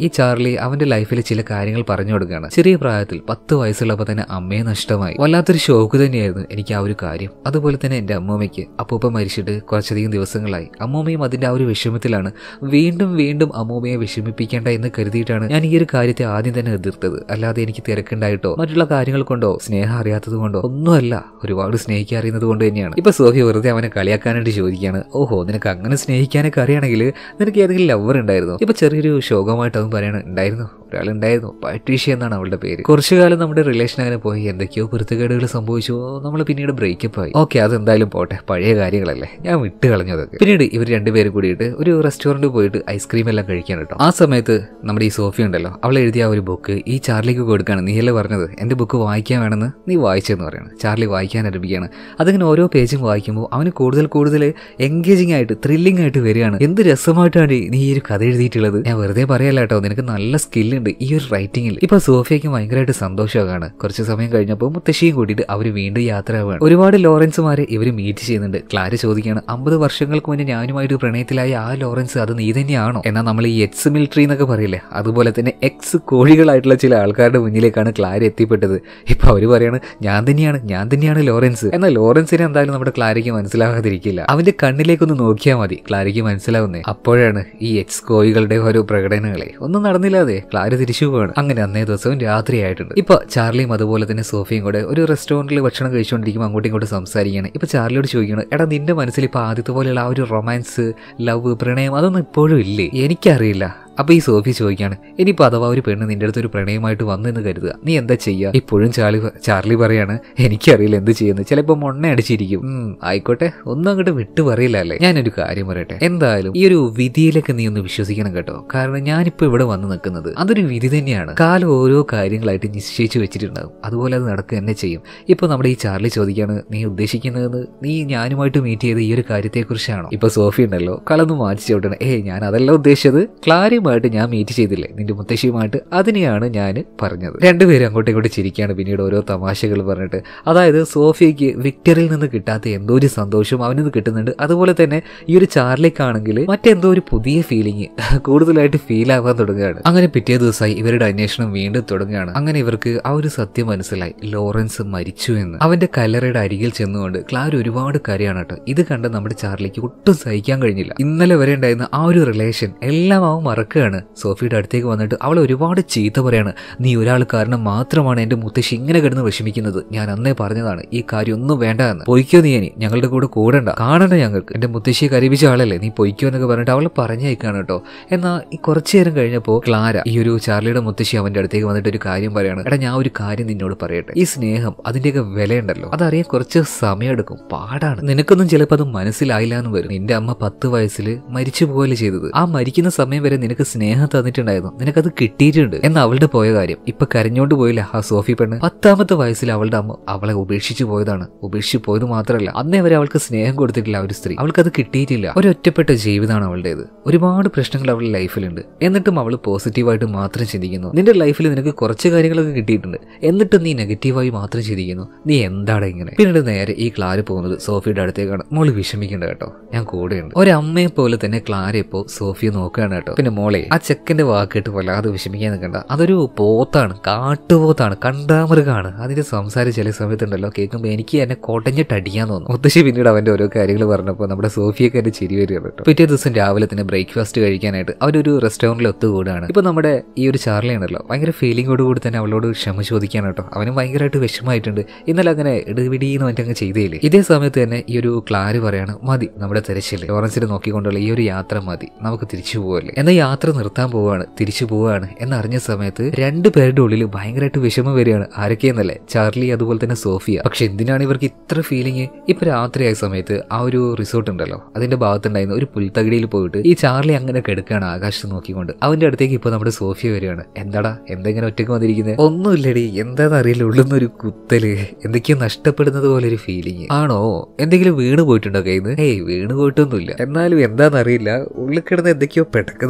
S1: ഈ ചാർലി അവന്റെ ലൈഫിൽ ചില കാര്യങ്ങൾ പറഞ്ഞു കൊടുക്കുകയാണ് ചെറിയ പ്രായത്തിൽ പത്ത് വയസ്സുള്ളപ്പോൾ തന്നെ അമ്മയെ നഷ്ടമായി വല്ലാത്തൊരു ഷോക്ക് തന്നെയായിരുന്നു എനിക്ക് ആ ഒരു കാര്യം അതുപോലെ തന്നെ എന്റെ അമ്മൂമ്മയ്ക്ക് അപ്പൂപ്പ മരിച്ചിട്ട് കുറച്ചധികം ദിവസങ്ങളായി അമ്മൂമ്മയും അതിന്റെ ആ ഒരു വിഷമത്തിലാണ് വീണ്ടും വീണ്ടും അമ്മൂമ്മയെ വിഷമിപ്പിക്കേണ്ട എന്ന് കരുതിയിട്ടാണ് ഞാൻ ഈ ഒരു കാര്യത്തെ ആദ്യം തന്നെ എതിർത്തത് അല്ലാതെ എനിക്ക് തിരക്കുണ്ടായിട്ടോ മറ്റുള്ള കാര്യങ്ങൾ കൊണ്ടോ സ്നേഹം അറിയാത്തത് കൊണ്ടോ ഒന്നുമല്ല ഒരുപാട് സ്നേഹിക്കാൻ അറിയുന്നത് കൊണ്ട് തന്നെയാണ് ഇപ്പൊ സോഫി വെറുതെ അവനെ കളിയാക്കാനായിട്ട് ചോദിക്കുകയാണ് ഓഹോ നിനക്ക് അങ്ങനെ സ്നേഹിക്കാനൊക്കെ അറിയണമെങ്കിൽ നിനക്ക് ഏതെങ്കിലും ലവർ ഉണ്ടായിരുന്നോ ഇപ്പൊ ചെറിയൊരു ശോകമായിട്ട് അവൻ പറയാണ് ഉണ്ടായിരുന്നു ഒരാളുണ്ടായിരുന്നു പാട്രീഷ്യ എന്നാണ് അവളുടെ പേര് കുറച്ചു കാലം നമ്മുടെ റിലേഷൻ അങ്ങനെ പോയി എന്തൊക്കെയോ പൊരുത്തക്കേടുകൾ സംഭവിച്ചു നമ്മൾ പിന്നീട് ബ്രേക്കപ്പ് ആയി ഓക്കെ അതെന്തായാലും പോട്ടെ പഴയ കാര്യങ്ങളല്ലേ ഞാൻ വിട്ട് കളഞ്ഞു അതൊക്കെ പിന്നീട് ഇവർ രണ്ടുപേരും കൂടിയിട്ട് ഒരു റെസ്റ്റോറൻറ്റ് പോയിട്ട് ഐസ്ക്രീം എല്ലാം കഴിക്കാൻ കേട്ടോ ആ സമയത്ത് നമ്മുടെ ഈ സോഫി ഉണ്ടല്ലോ അവൾ എഴുതിയ ആ ഒരു ബുക്ക് ഈ ചാർലിക്ക് കൊടുക്കാണ് നീയല്ലേ പറഞ്ഞത് എൻ്റെ ബുക്ക് വായിക്കാൻ വേണമെന്ന് നീ വായിച്ചെന്ന് പറയാണ് ചാർലി വായിക്കാൻ ആരംഭിക്കുകയാണ് അതിങ്ങനെ ഓരോ പേജും വായിക്കുമ്പോൾ അവന് കൂടുതൽ കൂടുതൽ എൻഗേജിങ് ആയിട്ട് ത്രില്ലിംഗ് ആയിട്ട് വരികയാണ് എന്ത് രസമായിട്ടാണ് നീ ഈ ഒരു കഥ എഴുതിയിട്ടുള്ളത് ഞാൻ വെറുതെ പറയല്ല കേട്ടോ നിനക്ക് നല്ല സ്കില്ലുണ്ട് ഈ ഒരു റൈറ്റിംഗിൽ ഇപ്പൊ സോഫിയയ്ക്ക് ഭയങ്കരമായിട്ട് സന്തോഷമാകാണ് കുറച്ച് സമയം കഴിഞ്ഞപ്പോൾ മുത്തശ്ശിയും കൂട്ടിയിട്ട് അവർ വീണ്ടും യാത്രയാവുകയാണ് ഒരുപാട് ലോറൻസുമാരെ ഇവർ മീറ്റ് ചെയ്യുന്നുണ്ട് ക്ലാര ചോദിക്കുകയാണ് അമ്പത് വർഷങ്ങൾക്ക് മുന്നേ ഞാനുമായിട്ട് പ്രണയത്തിലായ ആ ലോറൻസ് അത് നീ തന്നെയാണോ എന്നാൽ നമ്മൾ ഈ എക്സ് മിലിറ്ററി എന്നൊക്കെ പറയില്ലേ അതുപോലെ തന്നെ എക്സ് കോഴികളായിട്ടുള്ള ചില ആൾക്കാരുടെ മുന്നിലേക്കാണ് ക്ലാര എത്തിപ്പെട്ടത് ഇപ്പൊ അവര് പറയാണ് ഞാൻ തന്നെയാണ് ഞാൻ തന്നെയാണ് ലോറൻസ് എന്നാൽ ലോറൻസിനെ എന്തായാലും നമ്മുടെ ക്ലാരയ്ക്ക് മനസ്സിലാകാതിരിക്കില്ല അവന്റെ കണ്ണിലേക്കൊന്ന് നോക്കിയാൽ മതി ക്ലാരയ്ക്ക് മനസ്സിലാവുന്നേ അപ്പോഴാണ് ഈ എക്സ് കോഴികളുടെ ഓരോ പ്രകടനങ്ങളെ ഒന്നും നടന്നില്ലാതെ ക്ലാര തിരിച്ചു പോവാണ് അങ്ങനെ അന്നേ ദിവസവും രാത്രിയായിട്ടുണ്ട് ഇപ്പൊ ചാർലിയും അതുപോലെ തന്നെ സോഫിയും കൂടെ ഒരു റെസ്റ്റോറന്റിൽ ഭക്ഷണം കഴിച്ചുകൊണ്ടിരിക്കുമ്പോൾ അങ്ങോട്ടും ഇങ്ങോട്ടും സംസാരിക്കുകയാണ് ഇപ്പൊ ചാർലിയോട് ചോദിക്കണം എടാ നിന്റെ മനസ്സിൽ ഇപ്പൊ ആദ്യത്തെ പോലെയുള്ള ആ ഒരു റൊമാൻസ് ലവ് പ്രണയം അതൊന്നും ഇപ്പോഴും ഇല്ലേ എനിക്കറിയില്ല അപ്പൊ ഈ സോഫി ചോദിക്കാണ് ഇനിയിപ്പോ അഥവാ ഒരു പെണ്ണ് നിന്റെ അടുത്ത് ഒരു പ്രണയമായിട്ട് വന്നു എന്ന് കരുതുക നീ എന്താ ചെയ്യുക ഇപ്പോഴും ചാർലി ചാർലി പറയാണ് എനിക്കറിയില്ല എന്ത് ചെയ്യുന്നത് ചിലപ്പോ മൊണ്ണ അടിച്ചിരിക്കും ഉം, ആയിക്കോട്ടെ ഒന്നും അങ്ങോട്ട് വിട്ടു പറയില്ല അല്ലേ ഞാനൊരു കാര്യം പറയട്ടെ എന്തായാലും ഈ ഒരു വിധിയിലൊക്കെ നീ ഒന്ന് വിശ്വസിക്കണം കേട്ടോ കാരണം ഞാനിപ്പോ ഇവിടെ വന്ന് നിൽക്കുന്നത് അതൊരു വിധി തന്നെയാണ് കാലം ഓരോ കാര്യങ്ങളായിട്ട് നിശ്ചയിച്ചു വെച്ചിട്ടുണ്ടാകും അതുപോലെ അത് നടക്കുക തന്നെ ചെയ്യും ഇപ്പൊ നമ്മുടെ ഈ ചാർലി ചോദിക്കാണ് നീ ഉദ്ദേശിക്കുന്നത് നീ ഞാനുമായിട്ട് മീറ്റ് ചെയ്ത ഈ ഒരു കാര്യത്തെക്കുറിച്ചാണോ ഇപ്പൊ സോഫി ഉണ്ടല്ലോ കളന്ന് മാറ്റി ചവിട്ടണം ഏയ് ഞാൻ അതല്ല ഉദ്ദേശിച്ചത് ക്ലാരിയുമായിട്ട് ഞാൻ മീറ്റ് ചെയ്തില്ലേ നിന്റെ മുത്തശ്ശിയുമായിട്ട് അതിനെയാണ് ഞാൻ പറഞ്ഞത് രണ്ടുപേരും അങ്ങോട്ടും ഇങ്ങോട്ടും ചിരിക്കുകയാണ് പിന്നീട് ഓരോ തമാശകൾ പറഞ്ഞിട്ട് അതായത് സോഫിയയ്ക്ക് വിക്ടറിൽ നിന്ന് കിട്ടാത്ത എന്തോ ഒരു സന്തോഷം അവനിൽ നിന്ന് കിട്ടുന്നുണ്ട് അതുപോലെ തന്നെ ഈ ഒരു ചാർലിക്കാണെങ്കിൽ മറ്റെന്തോ ഒരു പുതിയ ഫീലിംഗ് കൂടുതലായിട്ട് ഫീൽ ആവാൻ തുടങ്ങുകയാണ് അങ്ങനെ പിറ്റേ ദിവസമായി ഇവരുടെ അന്വേഷണം വീണ്ടും തുടങ്ങുകയാണ് അങ്ങനെ ഇവർക്ക് ആ ഒരു സത്യം മനസ്സിലായി ലോറൻസ് മരിച്ചു എന്ന് അവന്റെ കല്ലറയുടെ അരികിൽ ചെന്നുകൊണ്ട് ക്ലാർ ഒരുപാട് കരയാണ് കേട്ടോ ഇത് കണ്ട് നമ്മുടെ ചാർലിക്ക് ഒട്ടും സഹിക്കാൻ കഴിഞ്ഞില്ല ഇന്നലെ വരെ ഉണ്ടായിരുന്ന ആ ഒരു റിലേഷൻ എല്ലാം അവൻ മറക്കുകയാണ് സോഫിയുടെ അടുത്തേക്ക് വന്നിട്ട് അവൾ ഒരുപാട് ചീത്ത പറയാണ് നീ ഒരാൾ കാരണം മാത്രമാണ് എന്റെ മുത്തശ്ശി ഇങ്ങനെ കിടന്ന് വിഷമിക്കുന്നത് ഞാൻ അന്നേ പറഞ്ഞതാണ് ഈ കാര്യം ഒന്നും വേണ്ട എന്ന് പൊയ്ക്കോ നീ ഇനി ഞങ്ങളുടെ കൂടെ കൂടണ്ട കാണണ്ട ഞങ്ങൾക്ക് എന്റെ മുത്തശ്ശിയെ കരീപിച്ച ആളല്ലേ നീ പൊയ്ക്കോ എന്നൊക്കെ പറഞ്ഞിട്ട് അവൾ പറഞ്ഞയക്കാണ് കേട്ടോ എന്നാൽ ഈ കുറച്ചു നേരം കഴിഞ്ഞപ്പോൾ ക്ലാര ഈ ഒരു ചാർലിയുടെ മുത്തശ്ശി അവന്റെ അടുത്തേക്ക് വന്നിട്ട് ഒരു കാര്യം പറയാണ് എടാ ഞാൻ ഒരു കാര്യം നിന്നോട് പറയട്ടെ ഈ സ്നേഹം അതിന്റെയൊക്കെ വിലയുണ്ടല്ലോ അതറിയാൻ കുറച്ച് സമയമെടുക്കും പാടാണ് നിനക്കൊന്നും ചിലപ്പോൾ അത് മനസ്സിലായില്ല എന്ന് വരും നിന്റെ അമ്മ പത്ത് വയസ്സിൽ മരിച്ചു പോലെ ചെയ്തത് ആ മരിക്കുന്ന സമയം വരെ നിനക്ക് സ്നേഹം തന്നിട്ടുണ്ടായിരുന്നു നിനക്കത് കിട്ടിയിട്ടുണ്ട് എന്ന് അവളുടെ പോയ കാര്യം ഇപ്പൊ കരഞ്ഞോണ്ട് പോയില്ല ആ സോഫി പെണ്ണ് പത്താമത്തെ വയസ്സിൽ അവളുടെ അമ്മ അവളെ ഉപേക്ഷിച്ചു പോയതാണ് ഉപേക്ഷിച്ചു പോയത് മാത്രമല്ല അന്നേ വരെ അവൾക്ക് സ്നേഹം കൊടുത്തിട്ടില്ല ആ ഒരു സ്ത്രീ അവൾക്കത് കിട്ടിയിട്ടില്ല ഒരു ഒറ്റപ്പെട്ട ജീവിതമാണ് അവളുടേത് ഒരുപാട് പ്രശ്നങ്ങൾ അവളുടെ ലൈഫിലുണ്ട് എന്നിട്ടും അവൾ പോസിറ്റീവായിട്ട് മാത്രം ചിന്തിക്കുന്നു നിന്റെ ലൈഫിൽ നിനക്ക് കുറച്ച് കാര്യങ്ങളൊക്കെ കിട്ടിയിട്ടുണ്ട് എന്നിട്ടും നീ നെഗറ്റീവായി മാത്രം ചിന്തിക്കുന്നു നീ എന്താണ് ഇങ്ങനെ പിന്നീട് നേരെ ഈ ക്ലാര് പോകുന്നത് സോഫിയുടെ അടുത്തേക്കാണ് മോള് വിഷമിക്കേണ്ട കേട്ടോ ഞാൻ കൂടെയുണ്ട് ഒരമ്മയെ പോലെ തന്നെ ക്ലാര ഇപ്പോ സോഫിയെ നോക്കുകയാണ് കേട്ടോ പിന്നെ മോളെ ആ ചെക്കന്റെ വാക്കിട്ട് വല്ലാതെ വിഷമിക്കാൻ നിൽക്കണ്ട അതൊരു പോത്താണ് കാട്ടുപോത്താണ് കണ്ടാമൃഗാണ് അതിന്റെ സംസാരം ചില സമയത്തുണ്ടല്ലോ കേൾക്കുമ്പോൾ എനിക്ക് എന്നെ കൊടഞ്ഞിട്ട് അടിക്കാൻ തോന്നും മുത്തശ്ശി പിന്നീട് അവന്റെ ഓരോ കാര്യങ്ങൾ പറഞ്ഞപ്പോൾ നമ്മുടെ സോഫിയൊക്കെ എന്റെ ചിരി വരികയാണ് കേട്ടോ പിറ്റേ ദിവസം രാവിലെ തന്നെ ബ്രേക്ക്ഫാസ്റ്റ് കഴിക്കാനായിട്ട് അവരൊരു റെസ്റ്റോറന്റിൽ ഒത്തുകൂടാണ് ഇപ്പൊ നമ്മുടെ ഈ ഒരു ചാർലി ഉണ്ടല്ലോ ഭയങ്കര ഫീലിംഗോട് കൂടി തന്നെ അവളോട് ക്ഷമ ചോദിക്കാൻ കേട്ടോ അവനും ഭയങ്കരമായിട്ട് വിഷമമായിട്ടുണ്ട് ഇന്നലെ അങ്ങനെ ഇടുപിടിയെന്ന് മറ്റങ്ങ് ചെയ്തേയില്ലേ ഇതേ സമയത്ത് തന്നെ ഈ ഒരു ക്ലാര് പറയാണ് മതി നമ്മുടെ തെരച്ചിൽ ലോറൻസിനെ നോക്കിക്കൊണ്ടുള്ള ഈ ഒരു യാത്ര മതി നമുക്ക് തിരിച്ചു പോവല്ലേ എന്നാൽ യാത്ര നിർത്താൻ പോവാണ് തിരിച്ചു പോവാണ് എന്നറിഞ്ഞ സമയത്ത് രണ്ട് പേരുടെ ഉള്ളിൽ ഭയങ്കരമായിട്ട് വിഷമം വരികയാണ് ആരൊക്കെയെന്നല്ലേ ചാർലി അതുപോലെ തന്നെ സോഫിയ പക്ഷെ എന്തിനാണ് ഇവർക്ക് ഇത്ര ഫീലിംഗ് ഇപ്പൊ രാത്രിയായ സമയത്ത് ആ ഒരു റിസോർട്ട് ഉണ്ടല്ലോ അതിന്റെ ഭാഗത്തുണ്ടായിരുന്ന ഒരു പുൽത്തകിടിയിൽ പോയിട്ട് ഈ ചാർലി അങ്ങനെ കിടക്കുകയാണ് ആകാശത്ത് നോക്കിക്കൊണ്ട് അവന്റെ അടുത്തേക്ക് ഇപ്പൊ നമ്മുടെ സോഫിയ വരികയാണ് എന്താടാ എന്തെങ്ങനെ ഒറ്റയ്ക്ക് വന്നിരിക്കുന്നത് ഒന്നുമില്ലടി എന്താന്ന് അറിയില്ല ഉള്ളുന്നൊരു കുത്തല് എന്തൊക്കെയോ നഷ്ടപ്പെടുന്നത് പോലെ ഒരു ഫീലിംഗ് ആണോ എന്തെങ്കിലും വീണ് പോയിട്ടുണ്ടോ കയ്യിൽ നിന്ന് ഏയ് വീണ് പോയിട്ടൊന്നുമില്ല എന്നാലും എന്താണെന്നറിയില്ല ഉള്ളിൽ കിടന്ന് എന്തൊക്കെയോ പെടക്കുന്നത് പോലെ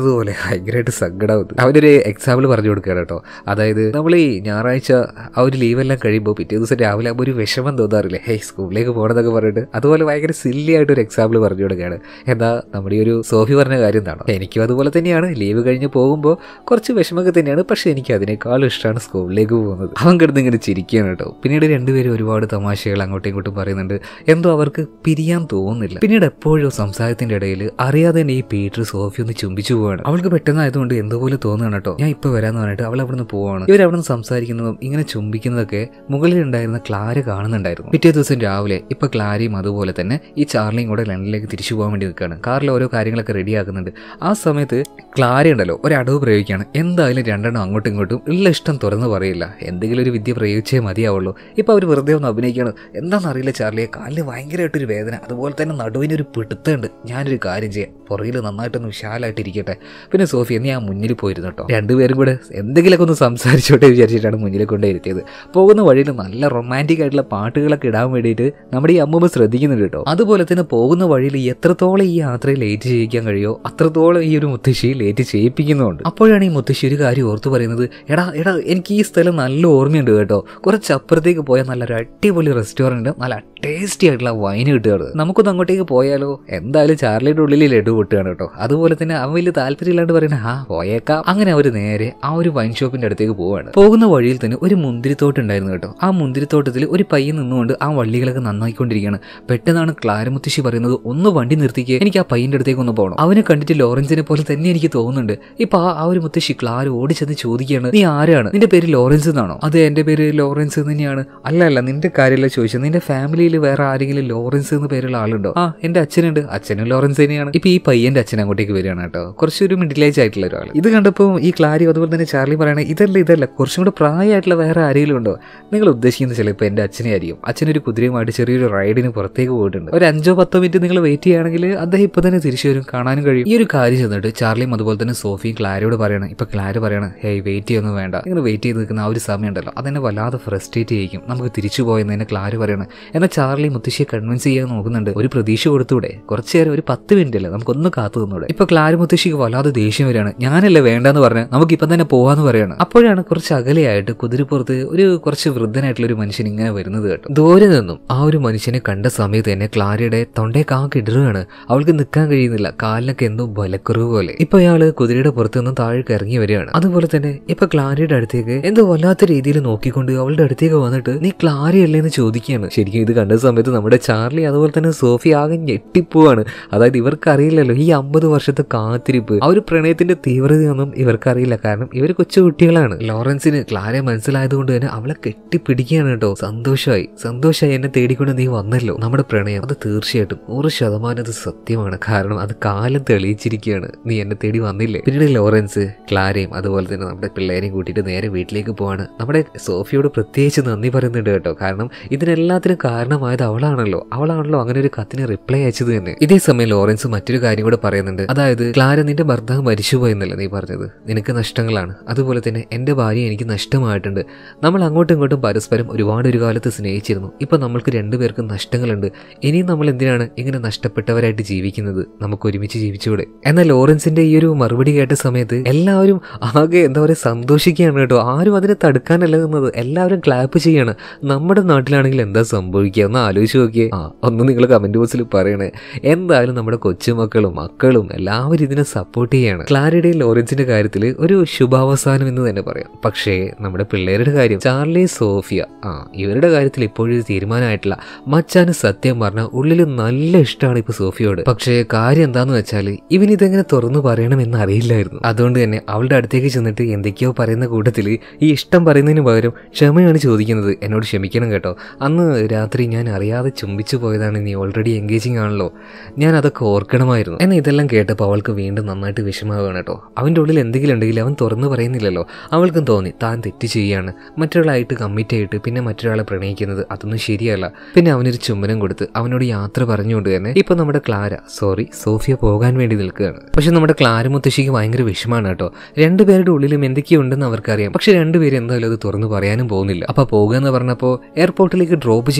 S1: ഭയങ്കരമായിട്ട് സങ്കടമാവുന്നു അവനൊരു എക്സാമ്പിൾ പറഞ്ഞു കൊടുക്കുകയാണ് കേട്ടോ അതായത് നമ്മൾ ഈ ഞായറാഴ്ച ആ ഒരു ലീവെല്ലാം കഴിയുമ്പോൾ പിറ്റേ ദിവസം രാവിലെ ആകുമ്പോൾ ഒരു വിഷമം തോന്നാറില്ലേ ഹേ സ്കൂളിലേക്ക് പോകണമെന്നൊക്കെ പറഞ്ഞിട്ട് അതുപോലെ ഭയങ്കര സില്ലി ആയിട്ട് ഒരു എക്സാമ്പിൾ പറഞ്ഞു കൊടുക്കുകയാണ് എന്താ നമ്മുടെ ഈ ഒരു സോഫി പറഞ്ഞ കാര്യം എന്താണോ എനിക്കും അതുപോലെ തന്നെയാണ് ലീവ് കഴിഞ്ഞ് പോകുമ്പോൾ കുറച്ച് വിഷമമൊക്കെ തന്നെയാണ് പക്ഷെ എനിക്ക് അതിനേക്കാളും ഇഷ്ടമാണ് സ്കൂളിലേക്ക് പോകുന്നത് അവൻ കിടന്ന് ഇങ്ങനെ ചിരിക്കുകയാണ് കേട്ടോ പിന്നീട് രണ്ടുപേരും ഒരുപാട് തമാശകൾ അങ്ങോട്ടും ഇങ്ങോട്ടും പറയുന്നുണ്ട് എന്തോ അവർക്ക് പിരിയാൻ തോന്നുന്നില്ല പിന്നീട് എപ്പോഴും സംസാരത്തിന്റെ ഇടയിൽ അറിയാതെ തന്നെ ഈ പീറ്റർ സോഫി ഒന്ന് ചുംബിച്ചു പോവാണ് അവൾക്ക് പെട്ടെന്നായതുകൊണ്ട് എന്തോ പോലെ തോന്നുകയാണ് കേട്ടോ ഞാൻ ഇപ്പൊ വരാന്ന് പറഞ്ഞിട്ട് അവൾ അവിടെ നിന്ന് പോവാണ് ഇവർ അവിടെ നിന്ന് സംസാരിക്കുന്നതും ഇങ്ങനെ ചുംബിക്കുന്നതൊക്കെ മുകളിൽ ഉണ്ടായിരുന്ന ക്ലാര കാണുന്നുണ്ടായിരുന്നു പിറ്റേ ദിവസം രാവിലെ ഇപ്പൊ ക്ലാരയും അതുപോലെ തന്നെ ഈ ചാർലിയും കൂടെ ലണ്ടനിലേക്ക് തിരിച്ചു പോകാൻ വേണ്ടി നിൽക്കുകയാണ് കാറിൽ ഓരോ കാര്യങ്ങളൊക്കെ റെഡിയാക്കുന്നുണ്ട് ആ സമയത്ത് ക്ലാര ഉണ്ടല്ലോ ഒരു അടവ് പ്രയോഗിക്കുകയാണ് എന്തായാലും രണ്ടെണ്ണം അങ്ങോട്ടും ഇങ്ങോട്ടും ഉള്ള ഇഷ്ടം തുറന്നു പറയില്ല എന്തെങ്കിലും ഒരു വിദ്യ പ്രയോഗിച്ചേ മതിയാവുള്ളൂ ഇപ്പൊ അവർ വെറുതെ ഒന്ന് അഭിനയിക്കുകയാണ് എന്താണെന്നറിയില്ല ചാർലിയെ കാലിന് ഭയങ്കരമായിട്ടൊരു വേദന അതുപോലെ തന്നെ നടുവിനൊരു പിടുത്തമുണ്ട് ഞാനൊരു കാര്യം ചെയ്യാം പുറകിൽ നന്നായിട്ടൊന്ന് വിശാലമായിട്ട് ഇരിക്കട്ടെ പിന്നെ സോഫി എന്ന് ഞാൻ മുന്നിൽ പോയിരുന്നു കേട്ടോ രണ്ടുപേരും കൂടെ എന്തെങ്കിലുമൊക്കെ ഒന്ന് സംസാരിച്ചോട്ടെ വിചാരിച്ചിട്ടാണ് മുന്നിൽ കൊണ്ടേ ഇരുത്തിയത് പോകുന്ന വഴിയിൽ നല്ല റൊമാൻറ്റിക് ആയിട്ടുള്ള പാട്ടുകളൊക്കെ ഇടാൻ വേണ്ടിയിട്ട് നമ്മുടെ ഈ അമ്മൂമ്മ ശ്രദ്ധിക്കുന്നുണ്ട് കേട്ടോ അതുപോലെ തന്നെ പോകുന്ന വഴിയിൽ എത്രത്തോളം ഈ യാത്രയിൽ ലേറ്റ് ചെയ്യിക്കാൻ കഴിയോ അത്രത്തോളം ഈ ഒരു മുത്തശ്ശി ലേറ്റ് ചെയ്യിപ്പിക്കുന്നുണ്ട് അപ്പോഴാണ് ഈ മുത്തശ്ശി ഒരു കാര്യം ഓർത്തു പറയുന്നത് എടാ എടാ എനിക്ക് ഈ സ്ഥലം നല്ല ഓർമ്മയുണ്ട് കേട്ടോ കുറച്ച് അപ്പുറത്തേക്ക് പോയാൽ നല്ലൊരു അടിപൊളി റെസ്റ്റോറൻറ്റ് നല്ല ടേസ്റ്റി ആയിട്ടുള്ള വൈൻ കിട്ടുകയാണ് നമുക്കൊന്ന് അങ്ങോട്ടേക്ക് പോയാലോ എന്തായാലും ചാർലിയുടെ ഉള്ളിൽ ലഡു പൊട്ടുകയാണ് കേട്ടോ അതുപോലെ തന്നെ അവൻ വലിയ താല്പര്യമില്ലാണ്ട് പറയുന്നത് ആ പോയേക്കാം അങ്ങനെ അവർ നേരെ ആ ഒരു വൈൻ ഷോപ്പിന്റെ അടുത്തേക്ക് പോവാണ് പോകുന്ന വഴിയിൽ തന്നെ ഒരു മുന്തിരിത്തോട്ടം ഉണ്ടായിരുന്നു കേട്ടോ ആ മുന്തിരിത്തോട്ടത്തിൽ ഒരു പയ്യൻ നിന്നുകൊണ്ട് ആ വള്ളികളൊക്കെ നന്നായിക്കൊണ്ടിരിക്കുകയാണ് പെട്ടെന്നാണ് ക്ലാരമുത്തശ്ശി പറയുന്നത് ഒന്ന് വണ്ടി നിർത്തിക്കുക എനിക്ക് ആ പയ്യന്റെ അടുത്തേക്ക് ഒന്ന് പോകണം അവനെ കണ്ടിട്ട് ലോറൻസിനെ പോലെ തന്നെ എനിക്ക് തോന്നുന്നുണ്ട് ഇപ്പൊ ആ ആ ഒരു മുത്തശ്ശി ക്ലാര ഓടിച്ചെന്ന് ചോദിക്കുകയാണ് നീ ആരാണ് നിന്റെ പേര് ലോറൻസ് എന്നാണോ അതെ എന്റെ പേര് ലോറൻസ് എന്ന് തന്നെയാണ് അല്ല അല്ല നിന്റെ കാര്യമല്ല ചോദിച്ചത് നിന്റെ ഫാമിലിയിൽ വേറെ ആരെങ്കിലും ലോറൻസ് എന്ന് പേരുള്ള ആളുണ്ടോ ആ എന്റെ അച്ഛനുണ്ട് അച്ഛനും ലോറൻസ് തന്നെയാണ് ഇപ്പൊ ഈ പയ്യന്റെ അച്ഛൻ അങ്ങോട്ടേക്ക് വരികയാണ് കേട്ടോ കുറച്ചൊരു മിഡിൽ ഏജ് ആയിട്ടുള്ള ഒരാൾ ഇത് കണ്ടപ്പോൾ ഈ ക്ലാരി അതുപോലെ തന്നെ ചാർലി പറയണേ ഇതല്ല ഇതല്ല കുറച്ചും കൂടെ പ്രായമായിട്ടുള്ള വേറെ ആരെങ്കിലും ഉണ്ടോ നിങ്ങൾ ഉദ്ദേശിക്കുന്നത് ചിലപ്പോൾ എന്റെ അച്ഛനെ ആയിരിക്കും അച്ഛനൊരു കുതിരയുമായിട്ട് ചെറിയൊരു റൈഡിന് പുറത്തേക്ക് പോയിട്ടുണ്ട് ഒരു അഞ്ചോ പത്തോ മിനിറ്റ് നിങ്ങൾ വെയിറ്റ് ചെയ്യുകയാണെങ്കിൽ അദ്ദേഹം ഇപ്പൊ തന്നെ തിരിച്ചു വരും കാണാനും കഴിയും ഈ ഒരു കാര്യം ചെന്നിട്ട് ചാർലിയും അതുപോലെ തന്നെ സോഫിയും ക്ലാരയോട് പറയണം ഇപ്പൊ ക്ലാര പറയണം ഹേയ് വെയിറ്റ് ചെയ്യൊന്നും വേണ്ട നിങ്ങൾ വെയിറ്റ് ചെയ്ത് നിൽക്കുന്ന ആ ഒരു സമയം ഉണ്ടല്ലോ അതെന്നെ വല്ലാതെ ഫ്രസ്ട്രേറ്റ് ചെയ്യിക്കും നമുക്ക് തിരിച്ചു പോയെന്ന് ക്ലാര പറയണം എന്നാൽ ചാർലി മുത്തശ്ശിയെ കൺവിൻസ് ചെയ്യാൻ നോക്കുന്നുണ്ട് ഒരു പ്രതീക്ഷ കൊടുത്തൂടെ കുറച്ചു നേരം ഒരു പത്ത് മിനിറ്റ് അല്ലേ നമുക്കൊന്ന് കാത്തു നിന്നൂടെ ഇപ്പൊ ക്ലാര മുത്തശ്ശിക്ക് വല്ലാതെ ദേഷ്യം വരികയാണ് ഞാനല്ലേ വേണ്ടെന്ന് പറഞ്ഞ് നമുക്ക് ഇപ്പം തന്നെ പോവാന്ന് പറയാണ് അപ്പോഴാണ് കുറച്ച് അകലെയായിട്ട് കുതിരപ്പുറത്ത് ഒരു കുറച്ച് വൃദ്ധനായിട്ടുള്ള ഒരു മനുഷ്യൻ ഇങ്ങനെ വരുന്നത് കേട്ടോ ദൂരെ നിന്നും ആ ഒരു മനുഷ്യനെ കണ്ട സമയത്ത് തന്നെ ക്ലാരയുടെ തൊണ്ടേ കാക്ക് ഇടറുകയാണ് അവൾക്ക് നിൽക്കാൻ കഴിയുന്നില്ല കാലിനൊക്കെ എന്തോ ബലക്കുറവ് പോലെ ഇപ്പൊ അയാള് കുതിരയുടെ പുറത്ത് നിന്നും താഴേക്ക് ഇറങ്ങി വരികയാണ് അതുപോലെ തന്നെ ഇപ്പൊ ക്ലാരയുടെ അടുത്തേക്ക് എന്തോ വല്ലാത്ത രീതിയിൽ നോക്കിക്കൊണ്ട് അവളുടെ അടുത്തേക്ക് വന്നിട്ട് നീ ക്ലാരയല്ലേ എന്ന് ചോദിക്കുകയാണ് ശരിക്കും ഇത് കണ്ട സമയത്ത് നമ്മുടെ ചാർലി അതുപോലെ തന്നെ സോഫി ആകെ ഞെട്ടിപ്പോവാണ് അതായത് ഇവർക്ക് അറിയില്ലല്ലോ ഈ അമ്പത് വർഷത്തെ കാത്തിരിപ്പ് ആ ഒരു പ്രണയത്തിന്റെ തീവ്രതയൊന്നും ഇവർക്ക് അറിയില്ല കാരണം ഇവർ കൊച്ചു കുട്ടികളാണ് ലോറൻസിന് ക്ലാരെ മനസ്സിലായതുകൊണ്ട് തന്നെ അവളെ കെട്ടിപ്പിടിക്കുകയാണ് കേട്ടോ സന്തോഷമായി സന്തോഷമായി എന്നെ തേടിക്കൊണ്ട് നീ വന്നല്ലോ നമ്മുടെ പ്രണയം അത് തീർച്ചയായിട്ടും നൂറ് ശതമാനം അത് സത്യമാണ് കാരണം അത് കാലം തെളിയിച്ചിരിക്കുകയാണ് നീ എന്നെ തേടി വന്നില്ലേ പിന്നീട് ലോറൻസ് ക്ലാരയും അതുപോലെ തന്നെ നമ്മുടെ പിള്ളേരെയും കൂട്ടിയിട്ട് നേരെ വീട്ടിലേക്ക് പോവാണ് നമ്മുടെ സോഫിയോട് പ്രത്യേകിച്ച് നന്ദി പറയുന്നുണ്ട് കേട്ടോ കാരണം ഇതിനെല്ലാത്തിനും കാരണമായത് അവളാണല്ലോ അവളാണല്ലോ അങ്ങനെ ഒരു കത്തിന് റിപ്ലൈ അയച്ചത് തന്നെ ഇതേ സമയം ലോറൻസ് മറ്റൊരു കാര്യം കൂടെ പറയുന്നുണ്ട് അതായത് ക്ലാര നിന്റെ ഭർത്താവ് മരിച്ചുപോയെന്നല്ല നീ പറഞ്ഞത് നിനക്ക് നഷ്ടങ്ങളാണ് അതുപോലെ തന്നെ എന്റെ ഭാര്യ എനിക്ക് നഷ്ടമായിട്ടുണ്ട് നമ്മൾ അങ്ങോട്ടും ഇങ്ങോട്ടും പരസ്പരം ഒരുപാട് ഒരു കാലത്ത് സ്നേഹിച്ചിരുന്നു ഇപ്പൊ നമ്മൾക്ക് രണ്ടുപേർക്കും നഷ്ടങ്ങളുണ്ട് ഇനിയും നമ്മൾ എന്തിനാണ് ഇങ്ങനെ നഷ്ടപ്പെട്ടവരായിട്ട് ജീവിക്കുന്നത് നമുക്ക് ഒരുമിച്ച് ജീവിച്ചുകൂടെ എന്നാൽ ലോറൻസിന്റെ ഈ ഒരു മറുപടി കേട്ട സമയത്ത് എല്ലാവരും ആകെ എന്താ പറയുക സന്തോഷിക്കുകയാണ് കേട്ടോ ആരും അതിനെ തടുക്കാനല്ല നിന്നത് എല്ലാവരും ക്ലാപ്പ് ചെയ്യാണ് നമ്മുടെ നാട്ടിലാണെങ്കിൽ എന്താ സംഭവിക്കുക ഒന്ന് ആലോചിച്ച് നോക്കിയേ ആ ഒന്ന് നിങ്ങൾ കമന്റ് ബോക്സിൽ പറയണേ എന്തായാലും നമ്മുടെ കൊച്ചുമക്കളും മക്കളും എല്ലാവരും ഇതിനെ സപ്പോർട്ട് ചെയ്യാണ് ക്ലാരിയുടെയും ലോറൻസിന്റെ കാര്യത്തിൽ ഒരു ശുഭാവസാനം എന്ന് തന്നെ പറയാം പക്ഷേ നമ്മുടെ പിള്ളേരുടെ കാര്യം ചാർലി സോഫിയ ആ ഇവരുടെ കാര്യത്തിൽ ഇപ്പോഴും ഒരു തീരുമാനമായിട്ടില്ല മച്ചാന് സത്യം പറഞ്ഞാൽ ഉള്ളിൽ നല്ല ഇഷ്ടമാണ് ഇപ്പൊ സോഫിയോട് പക്ഷേ കാര്യം എന്താന്ന് വെച്ചാൽ ഇവൻ ഇതെങ്ങനെ തുറന്നു പറയണമെന്ന് അറിയില്ലായിരുന്നു അതുകൊണ്ട് തന്നെ അവളുടെ അടുത്തേക്ക് ചെന്നിട്ട് എന്തൊക്കെയോ പറയുന്ന കൂട്ടത്തിൽ ഈ ഇഷ്ടം പറയുന്നതിന് പകരം ക്ഷമയാണ് ചോദിക്കുന്നത് എന്നോട് ക്ഷമിക്കണം കേട്ടോ അന്ന് രാത്രി ഞാൻ അറിയാതെ ചുംബിച്ചു പോയതാണ് നീ ഓൾറെഡി എൻഗേജിങ് ആണല്ലോ ഞാൻ അതൊക്കെ ഓർക്കണമായിരുന്നു എന്നാൽ ഇതെല്ലാം കേട്ടപ്പോൾ അവൾക്ക് വീണ്ടും നന്നായിട്ട് വിഷമാവുകയാണ് കേട്ടോ അവൻ്റെ ഉള്ളിൽ എന്തെങ്കിലും ഉണ്ടെങ്കിൽ അവൻ തുറന്നു പറയുന്നില്ലല്ലോ അവൾക്കും തോന്നി താൻ തെറ്റ് ചെയ്യാണ് മറ്റൊരാളായിട്ട് കമ്മിറ്റ് ആയിട്ട് പിന്നെ മറ്റൊരാളെ പ്രണയിക്കുന്നത് അതൊന്നും ശരിയല്ല പിന്നെ അവനൊരു ചുമ്മനം കൊടുത്ത് അവനോട് യാത്ര പറഞ്ഞുകൊണ്ട് തന്നെ ഇപ്പൊ നമ്മുടെ ക്ലാര സോറി സോഫിയ പോകാൻ വേണ്ടി നിൽക്കുകയാണ് പക്ഷെ നമ്മുടെ ക്ലാര മുത്തശ്ശിക്ക് ഭയങ്കര വിഷമാണ് കേട്ടോ രണ്ടുപേരുടെ ഉള്ളിലും എന്തൊക്കെയുണ്ടെന്ന് അവർക്കറിയാം പക്ഷെ രണ്ടുപേരും എന്തായാലും അത് തുറന്നു പറയാനും പോകുന്നില്ല അപ്പൊ പോകുക എന്ന് പറഞ്ഞപ്പോൾ എയർപോർട്ടിലേക്ക് ഡ്രോപ്പ് ചെയ്യാനായിട്ട്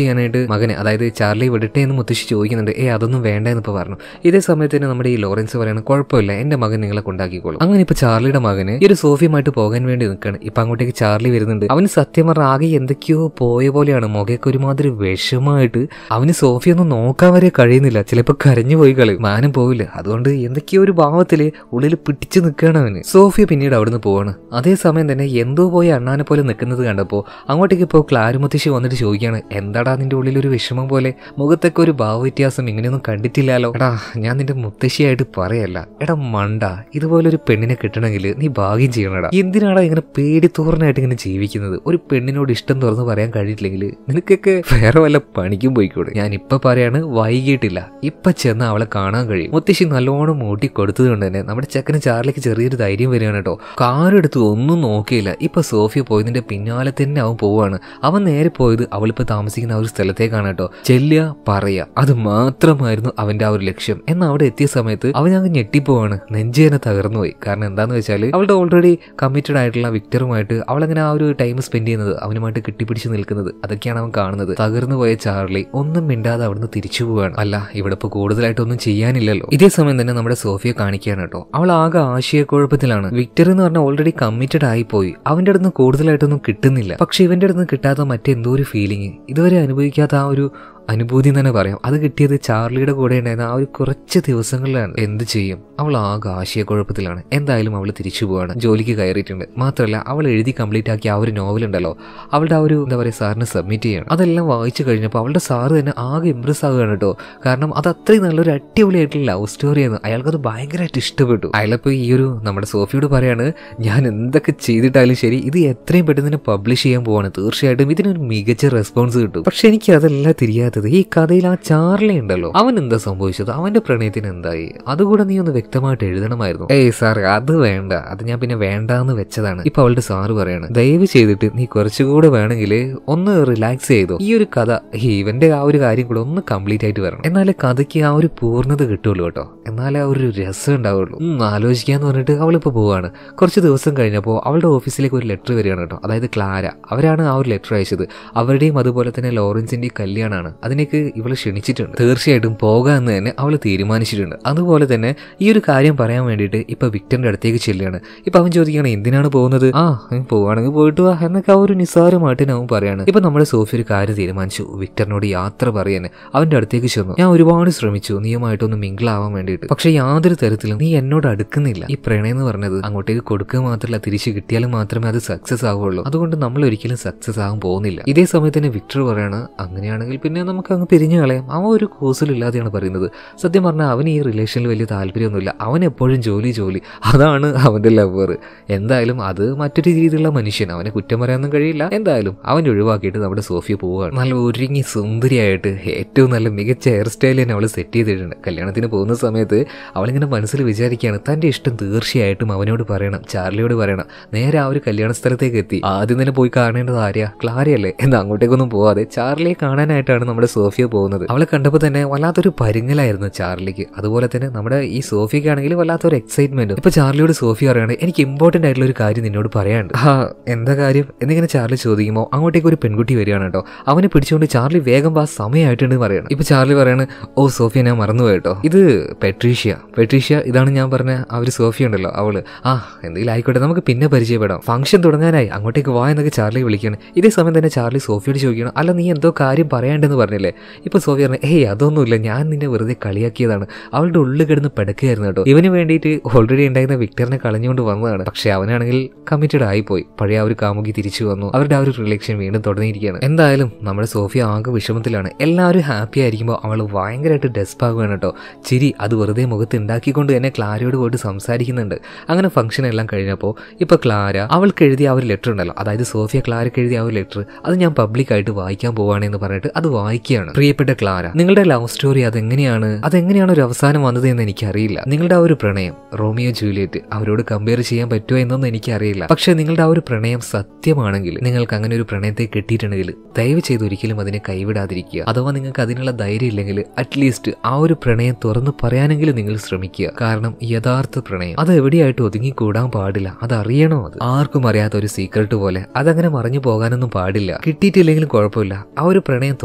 S1: മകന് അതായത് ചാർലി വിടട്ടെ എന്ന് മുത്തശ്ശി ചോദിക്കുന്നുണ്ട് ഏ അതൊന്നും വേണ്ട എന്ന് ഇപ്പൊ പറഞ്ഞു ഇതേ സമയത്ത് തന്നെ നമ്മുടെ ഈ ലോറൻസ് പറയണം കുഴപ്പമില്ല എന്റെ മകൻ നിങ്ങളെ കൊണ്ടാക്കിക്കോളും അങ്ങനെ ഇപ്പൊ ചാർലിയുടെ മകന് ഈ ഒരു സോഫിയുമായിട്ട് പോകാൻ വേണ്ടി നിൽക്കുകയാണ് ഇപ്പൊ അങ്ങോട്ടേക്ക് ചാർലി വരുന്നുണ്ട് അവന് സത്യം പറഞ്ഞ ആകെ എന്തൊക്കെയോ പോയ പോലെയാണ് മുഖയൊക്കെ ഒരുമാതിരി വിഷമായിട്ട് അവന് സോഫിയൊന്നും നോക്കാൻ വരെ കഴിയുന്നില്ല ചിലപ്പോ കരഞ്ഞു പോയി കളി മാനം പോവില്ല അതുകൊണ്ട് എന്തൊക്കെയോ ഒരു ഭാവത്തില് ഉള്ളിൽ പിടിച്ചു നിൽക്കുകയാണ് അവന് സോഫിയ പിന്നീട് അവിടുന്ന് പോവാണ് അതേസമയം തന്നെ എന്തോ പോയി അണ്ണാനെ പോലെ നിൽക്കുന്നത് കണ്ടപ്പോ അങ്ങോട്ടേക്ക് ഇപ്പോൾ ക്ലാരുമുത്തശ്ശി വന്നിട്ട് ചോദിക്കുകയാണ് എന്താടാ നിന്റെ ഉള്ളിൽ ഒരു വിഷമം പോലെ മുഖത്തൊക്കെ ഒരു ഭാവവ്യത്യാസം ഇങ്ങനെയൊന്നും കണ്ടിട്ടില്ലല്ലോ എടാ ഞാൻ നിന്റെ മുത്തശ്ശിയായിട്ട് പറയല്ല എടാ മണ്ട ഇതുപോലൊരു പെണ്ണിനെ കിട്ടണമെങ്കിൽ നീ ഭാഗ്യം ചെയ്യണടാ എന്തിനാടാ ഇങ്ങനെ പേടി തോറനായിട്ട് ഇങ്ങനെ ജീവിക്കുന്നത് ഒരു പെണ്ണിനോട് ഇഷ്ടം തുറന്ന് പറയാൻ കഴിയില്ലെങ്കിൽ നിനക്കൊക്കെ വേറെ വല്ല പണിക്കും പോയിക്കൂടെ ഞാൻ ഇപ്പൊ പറയാണ് വൈകിട്ടില്ല ഇപ്പൊ ചെന്ന് അവളെ കാണാൻ കഴിയും മുത്തശ്ശി നല്ലോണം മൂട്ടി കൊടുത്തത് കൊണ്ട് തന്നെ നമ്മുടെ ചെക്കന് ചാർലിക്ക് ചെറിയൊരു ധൈര്യം വരികയാണ് കേട്ടോ കാറെടുത്ത് ഒന്നും നോക്കിയില്ല ഇപ്പൊ സോഫിയ പോയതിന്റെ പിന്നാലെ തന്നെ അവൻ പോവാണ് അവൻ നേരെ പോയത് അവളിപ്പോ താമസിക്കുന്ന ആ ഒരു സ്ഥലത്തേക്കാണ് കേട്ടോ ചെല്ലുക പറയുക അത് മാത്രമായിരുന്നു അവന്റെ ആ ഒരു ലക്ഷ്യം എന്നാൽ അവിടെ എത്തിയ സമയത്ത് അവൻ അങ്ങ് ഞെട്ടിപ്പോവാണ് നെഞ്ചേനെ തകർന്നു പോയി കാരണം എന്താന്ന് വെച്ചാൽ അവളുടെ ഓൾറെഡി കമ്മിറ്റഡ് ആയിട്ടുള്ള വിക്ടറുമായിട്ട് അവളങ്ങനെ ആ ഒരു ടൈം സ്പെൻഡ് ചെയ്യുന്നത് അവനുമായിട്ട് കെട്ടിപ്പിടിച്ച് നിൽക്കുന്നത് അതൊക്കെയാണ് അവൻ കാണുന്നത് തകർന്നു പോയ ചാർലി ഒന്നും മിണ്ടാതെ അവിടുന്ന് തിരിച്ചു പോവുകയാണ് അല്ല ഇവിടെ ഇപ്പൊ കൂടുതലായിട്ടൊന്നും ചെയ്യാനില്ലല്ലോ ഇതേ സമയം തന്നെ നമ്മുടെ സോഫിയെ കാണിക്കുകയാണ് കേട്ടോ അവൾ ആകെ ആശയക്കുഴപ്പത്തിലാണ് വിക്ടർ എന്ന് പറഞ്ഞാൽ ഓൾറെഡി കമ്മിറ്റഡ് ആയി പോയി അവന്റെ അടുത്ത് നിന്ന് കൂടുതലായിട്ടൊന്നും കിട്ടുന്നില്ല പക്ഷെ ഇവന്റെ അടുത്ത് നിന്ന് കിട്ടാത്ത മറ്റെന്തോ ഒരു ഫീലിംഗ് ഇതുവരെ അനുഭവിക്കാത്ത ആ ഒരു അനുഭൂതി എന്ന് തന്നെ പറയാം അത് കിട്ടിയത് ചാർലിയുടെ കൂടെ ഉണ്ടായിരുന്ന ആ ഒരു കുറച്ച് ദിവസങ്ങളിലാണ് എന്ത് ചെയ്യും അവൾ ആകെ ആശയക്കുഴപ്പത്തിലാണ് എന്തായാലും അവൾ തിരിച്ചു പോവാണ് ജോലിക്ക് കയറിയിട്ടുണ്ട് മാത്രമല്ല അവൾ എഴുതി കംപ്ലീറ്റ് ആക്കിയ ആ ഒരു നോവൽ ഉണ്ടല്ലോ അവളുടെ ആ ഒരു എന്താ പറയുക സാറിന് സബ്മിറ്റ് ചെയ്യണം അതെല്ലാം വായിച്ചു കഴിഞ്ഞപ്പോൾ അവളുടെ സാറ് തന്നെ ആകെ ഇമ്പ്രസ് ആവുകയാണ് കേട്ടോ കാരണം അത് അത്രയും നല്ലൊരു അടിപൊളിയായിട്ടുള്ള ലവ് സ്റ്റോറിയാണ് അയാൾക്കത് ഭയങ്കരമായിട്ട് ഇഷ്ടപ്പെട്ടു അയാളിപ്പോൾ ഈ ഒരു നമ്മുടെ സോഫിയോട് പറയാണ് ഞാൻ എന്തൊക്കെ ചെയ്തിട്ടാലും ശരി ഇത് എത്രയും പെട്ടെന്ന് തന്നെ പബ്ലിഷ് ചെയ്യാൻ പോവാണ് തീർച്ചയായിട്ടും ഇതിനൊരു മികച്ച റെസ്പോൺസ് കിട്ടും പക്ഷെ എനിക്ക് അതല്ല തിരിയാത്തത് ഈ കഥയിൽ ആ ചാർലി ഉണ്ടല്ലോ അവൻ എന്താ സംഭവിച്ചത് അവന്റെ പ്രണയത്തിന് എന്തായി അതുകൂടെ നീ ഒന്ന് വ്യക്തമായിട്ട് എഴുതണമായിരുന്നു ഏയ് സാർ അത് വേണ്ട അത് ഞാൻ പിന്നെ വേണ്ടാന്ന് വെച്ചതാണ് ഇപ്പൊ അവളുടെ സാറ് പറയാണ് ദയവ് ചെയ്തിട്ട് നീ കുറച്ചുകൂടെ വേണമെങ്കിൽ ഒന്ന് റിലാക്സ് ചെയ്തോ ഈ ഒരു കഥ ഇവന്റെ ആ ഒരു കാര്യം കൂടെ ഒന്ന് കംപ്ലീറ്റ് ആയിട്ട് വരണം എന്നാലേ കഥയ്ക്ക് ആ ഒരു പൂർണ്ണത കിട്ടുള്ളൂ കേട്ടോ എന്നാലേ ആ ഒരു രസം ഉണ്ടാവുള്ളൂ ഒന്ന് ആലോചിക്കാന്ന് പറഞ്ഞിട്ട് അവളിപ്പോ പോവാണ് കുറച്ച് ദിവസം കഴിഞ്ഞപ്പോൾ അവളുടെ ഓഫീസിലേക്ക് ഒരു ലെറ്റർ വരികയാണ് കേട്ടോ അതായത് ക്ലാര അവരാണ് ആ ഒരു ലെറ്റർ അയച്ചത് അവരുടെയും അതുപോലെ തന്നെ ലോറൻസിന്റെയും കല്യാണമാണ് അതിനേക്ക് ഇവള് ക്ഷണിച്ചിട്ടുണ്ട് തീർച്ചയായിട്ടും പോകാമെന്ന് തന്നെ അവൾ തീരുമാനിച്ചിട്ടുണ്ട് അതുപോലെ തന്നെ ഈ ഒരു കാര്യം പറയാൻ വേണ്ടിയിട്ട് ഇപ്പൊ വിക്ടറിന്റെ അടുത്തേക്ക് ചെല്ലുകയാണ് ഇപ്പൊ അവൻ ചോദിക്കുകയാണ് എന്തിനാണ് പോകുന്നത് ആ നീ പോവാണെങ്കിൽ പോയിട്ട് വാ എന്നൊക്കെ ആ ഒരു നിസ്സാരമായിട്ട് അവൻ പറയാണ് ഇപ്പൊ നമ്മുടെ സോഫി ഒരു കാര്യം തീരുമാനിച്ചു വിക്ടറിനോട് യാത്ര പറയാൻ അവന്റെ അടുത്തേക്ക് ചെന്നു ഞാൻ ഒരുപാട് ശ്രമിച്ചു നീയുമായിട്ടൊന്ന് മിങ്കിൾ ആവാൻ വേണ്ടിയിട്ട് പക്ഷെ യാതൊരു തരത്തിലും നീ എന്നോട് അടുക്കുന്നില്ല ഈ പ്രണയം എന്ന് പറഞ്ഞത് അങ്ങോട്ടേക്ക് കൊടുക്കുക മാത്രമല്ല തിരിച്ചു കിട്ടിയാലും മാത്രമേ അത് സക്സസ് ആവുള്ളൂ അതുകൊണ്ട് നമ്മൾ ഒരിക്കലും സക്സസ് ആകാൻ പോകുന്നില്ല ഇതേ സമയത്ത് തന്നെ വിക്ടർ പറയാണ് അങ്ങനെയാണെങ്കിൽ പിന്നെ നമുക്ക് അങ്ങ് പിരിഞ്ഞു കളയാം അവൻ ഒരു കോഴ്സിലില്ലാതെയാണ് പറയുന്നത് സത്യം പറഞ്ഞാൽ അവന് ഈ റിലേഷനിൽ വലിയ താല്പര്യമൊന്നുമില്ല അവൻ എപ്പോഴും ജോലി ജോലി അതാണ് അവന്റെ ലവർ എന്തായാലും അത് മറ്റൊരു രീതിയിലുള്ള മനുഷ്യൻ അവനെ കുറ്റം പറയാനൊന്നും കഴിയില്ല എന്തായാലും അവൻ ഒഴിവാക്കിയിട്ട് നമ്മുടെ സോഫിയ പോവുകയാണ് നല്ല ഒരുങ്ങി സുന്ദരിയായിട്ട് ഏറ്റവും നല്ല മികച്ച ഹെയർ സ്റ്റൈൽ തന്നെ അവൾ സെറ്റ് ചെയ്തിട്ടുണ്ട് കല്യാണത്തിന് പോകുന്ന സമയത്ത് അവളിങ്ങനെ മനസ്സിൽ വിചാരിക്കുകയാണ് തന്റെ ഇഷ്ടം തീർച്ചയായിട്ടും അവനോട് പറയണം ചാർലിയോട് പറയണം നേരെ ആ ഒരു കല്യാണ സ്ഥലത്തേക്ക് എത്തി ആദ്യം തന്നെ പോയി കാണേണ്ടത് ആര്യ ക്ലാരയല്ലേ എന്ന് അങ്ങോട്ടേക്കൊന്നും പോവാതെ ചാർലിയെ കാണാനായിട്ടാണ് നമ്മുടെ സോഫിയ പോകുന്നത് അവളെ കണ്ടപ്പോൾ തന്നെ വല്ലാത്തൊരു പരിങ്ങലായിരുന്നു ചാർലിക്ക് അതുപോലെ തന്നെ നമ്മുടെ ഈ സോഫിയക്ക് ആണെങ്കിൽ വല്ലാത്തൊരു എക്സൈറ്റ്മെന്റ് ഇപ്പൊ ചാർലിയോട് സോഫിയ പറയാണ് എനിക്ക് ഇമ്പോർട്ടന്റ് ആയിട്ടുള്ള ഒരു കാര്യം നിന്നോട് പറയാനുണ്ട് ആ എന്താ കാര്യം എന്നിങ്ങനെ ചാർലി ചോദിക്കുമ്പോൾ അങ്ങോട്ടേക്ക് ഒരു പെൺകുട്ടി വരികയാണ് കേട്ടോ അവനെ പിടിച്ചുകൊണ്ട് ചാർലി വേഗം വാ സമയമായിട്ടുണ്ട് പറയണം ഇപ്പൊ ചാർലി പറയാണ് ഓ സോഫിയ ഞാൻ മറന്നുപോയി കേട്ടോ ഇത് പെട്രീഷ്യ പെട്രീഷ്യ ഇതാണ് ഞാൻ പറഞ്ഞ ആ ഒരു സോഫിയ ഉണ്ടല്ലോ അവള് ആ എന്തെങ്കിലും ആയിക്കോട്ടെ നമുക്ക് പിന്നെ പരിചയപ്പെടാം ഫംഗ്ഷൻ തുടങ്ങാനായി അങ്ങോട്ടേക്ക് വാ എന്നൊക്കെ ചാർലി വിളിക്കുകയാണ് ഇതേ സമയം തന്നെ ചാർലി സോഫിയോട് ചോദിക്കണം അല്ല നീ എന്തോ കാര്യം പറയാണ്ടെന്ന് പറഞ്ഞില്ലേ ഇപ്പൊ സോഫിയ പറഞ്ഞു ഏയ് അതൊന്നുമില്ല ഞാൻ നിന്നെ വെറുതെ കളിയാക്കിയതാണ് അവളുടെ ഉള്ളിൽ കിടന്ന് പെടക്കുകയായിരുന്നു കേട്ടോ ഇവന് വേണ്ടിയിട്ട് ഓൾറെഡി ഉണ്ടായിരുന്ന വിക്ടറിനെ കളഞ്ഞുകൊണ്ട് വന്നതാണ് പക്ഷെ അവനാണെങ്കിൽ കമ്മിറ്റഡ് ആയിപ്പോയി പഴയ ആ ഒരു കാമുകി തിരിച്ചു വന്നു അവരുടെ ആ ഒരു റിലേഷൻ വീണ്ടും തുടങ്ങിയിരിക്കുകയാണ് എന്തായാലും നമ്മുടെ സോഫിയ ആകെ വിഷമത്തിലാണ് എല്ലാവരും ഹാപ്പി ആയിരിക്കുമ്പോൾ അവൾ ഭയങ്കരമായിട്ട് ഡെസ്പ് ആകുകയാണ് കേട്ടോ ചിരി അത് വെറുതെ മുഖത്ത് ഉണ്ടാക്കിക്കൊണ്ട് തന്നെ ക്ലാരയോട് പോയിട്ട് സംസാരിക്കുന്നുണ്ട് അങ്ങനെ ഫംഗ്ഷൻ എല്ലാം കഴിഞ്ഞപ്പോൾ ഇപ്പൊ ക്ലാര അവൾക്ക് എഴുതിയ ആ ഒരു ലെറ്റർ ഉണ്ടല്ലോ അതായത് സോഫിയ ക്ലാരക്ക് എഴുതിയ ആ ഒരു ലെറ്റർ അത് ഞാൻ പബ്ലിക്കായിട്ട് വായിക്കാൻ പോവാണെന്ന് പറഞ്ഞിട്ട് അത് വായിക്കുകയാണ് പ്രിയപ്പെട്ട ക്ലാര നിങ്ങളുടെ ലവ് സ്റ്റോറി അതെങ്ങനെയാണ് അതെങ്ങനെയാണ് ഒരു അവസാനം വന്നത് എന്ന് എനിക്കറിയില്ല നിങ്ങളുടെ ആ ഒരു പ്രണയം റോമിയോ ജൂലിയറ്റ് അവരോട് കമ്പയർ ചെയ്യാൻ പറ്റുമോ എന്നൊന്നും എനിക്കറിയില്ല പക്ഷെ നിങ്ങളുടെ ആ ഒരു പ്രണയം സത്യമാണെങ്കിൽ നിങ്ങൾക്ക് അങ്ങനെ ഒരു പ്രണയത്തെ കിട്ടിയിട്ടുണ്ടെങ്കിൽ ദയവ് ചെയ്ത് ഒരിക്കലും അതിനെ കൈവിടാതിരിക്കുക അഥവാ നിങ്ങൾക്ക് അതിനുള്ള ധൈര്യം ഇല്ലെങ്കിൽ അറ്റ്ലീസ്റ്റ് ആ ഒരു പ്രണയം തുറന്ന് പറയാനെങ്കിലും നിങ്ങൾ ശ്രമിക്കുക കാരണം യഥാർത്ഥ പ്രണയം അത് എവിടെയായിട്ട് ഒതുങ്ങിക്കൂടാൻ പാടില്ല അത് അറിയണോ അത് ആർക്കും അറിയാത്ത ഒരു സീക്രട്ട് പോലെ അതങ്ങനെ മറിഞ്ഞു പോകാനൊന്നും പാടില്ല കിട്ടിയിട്ടില്ലെങ്കിലും കുഴപ്പമില്ല ആ ഒരു പ്രണയം തുറന്നു പറയാൻ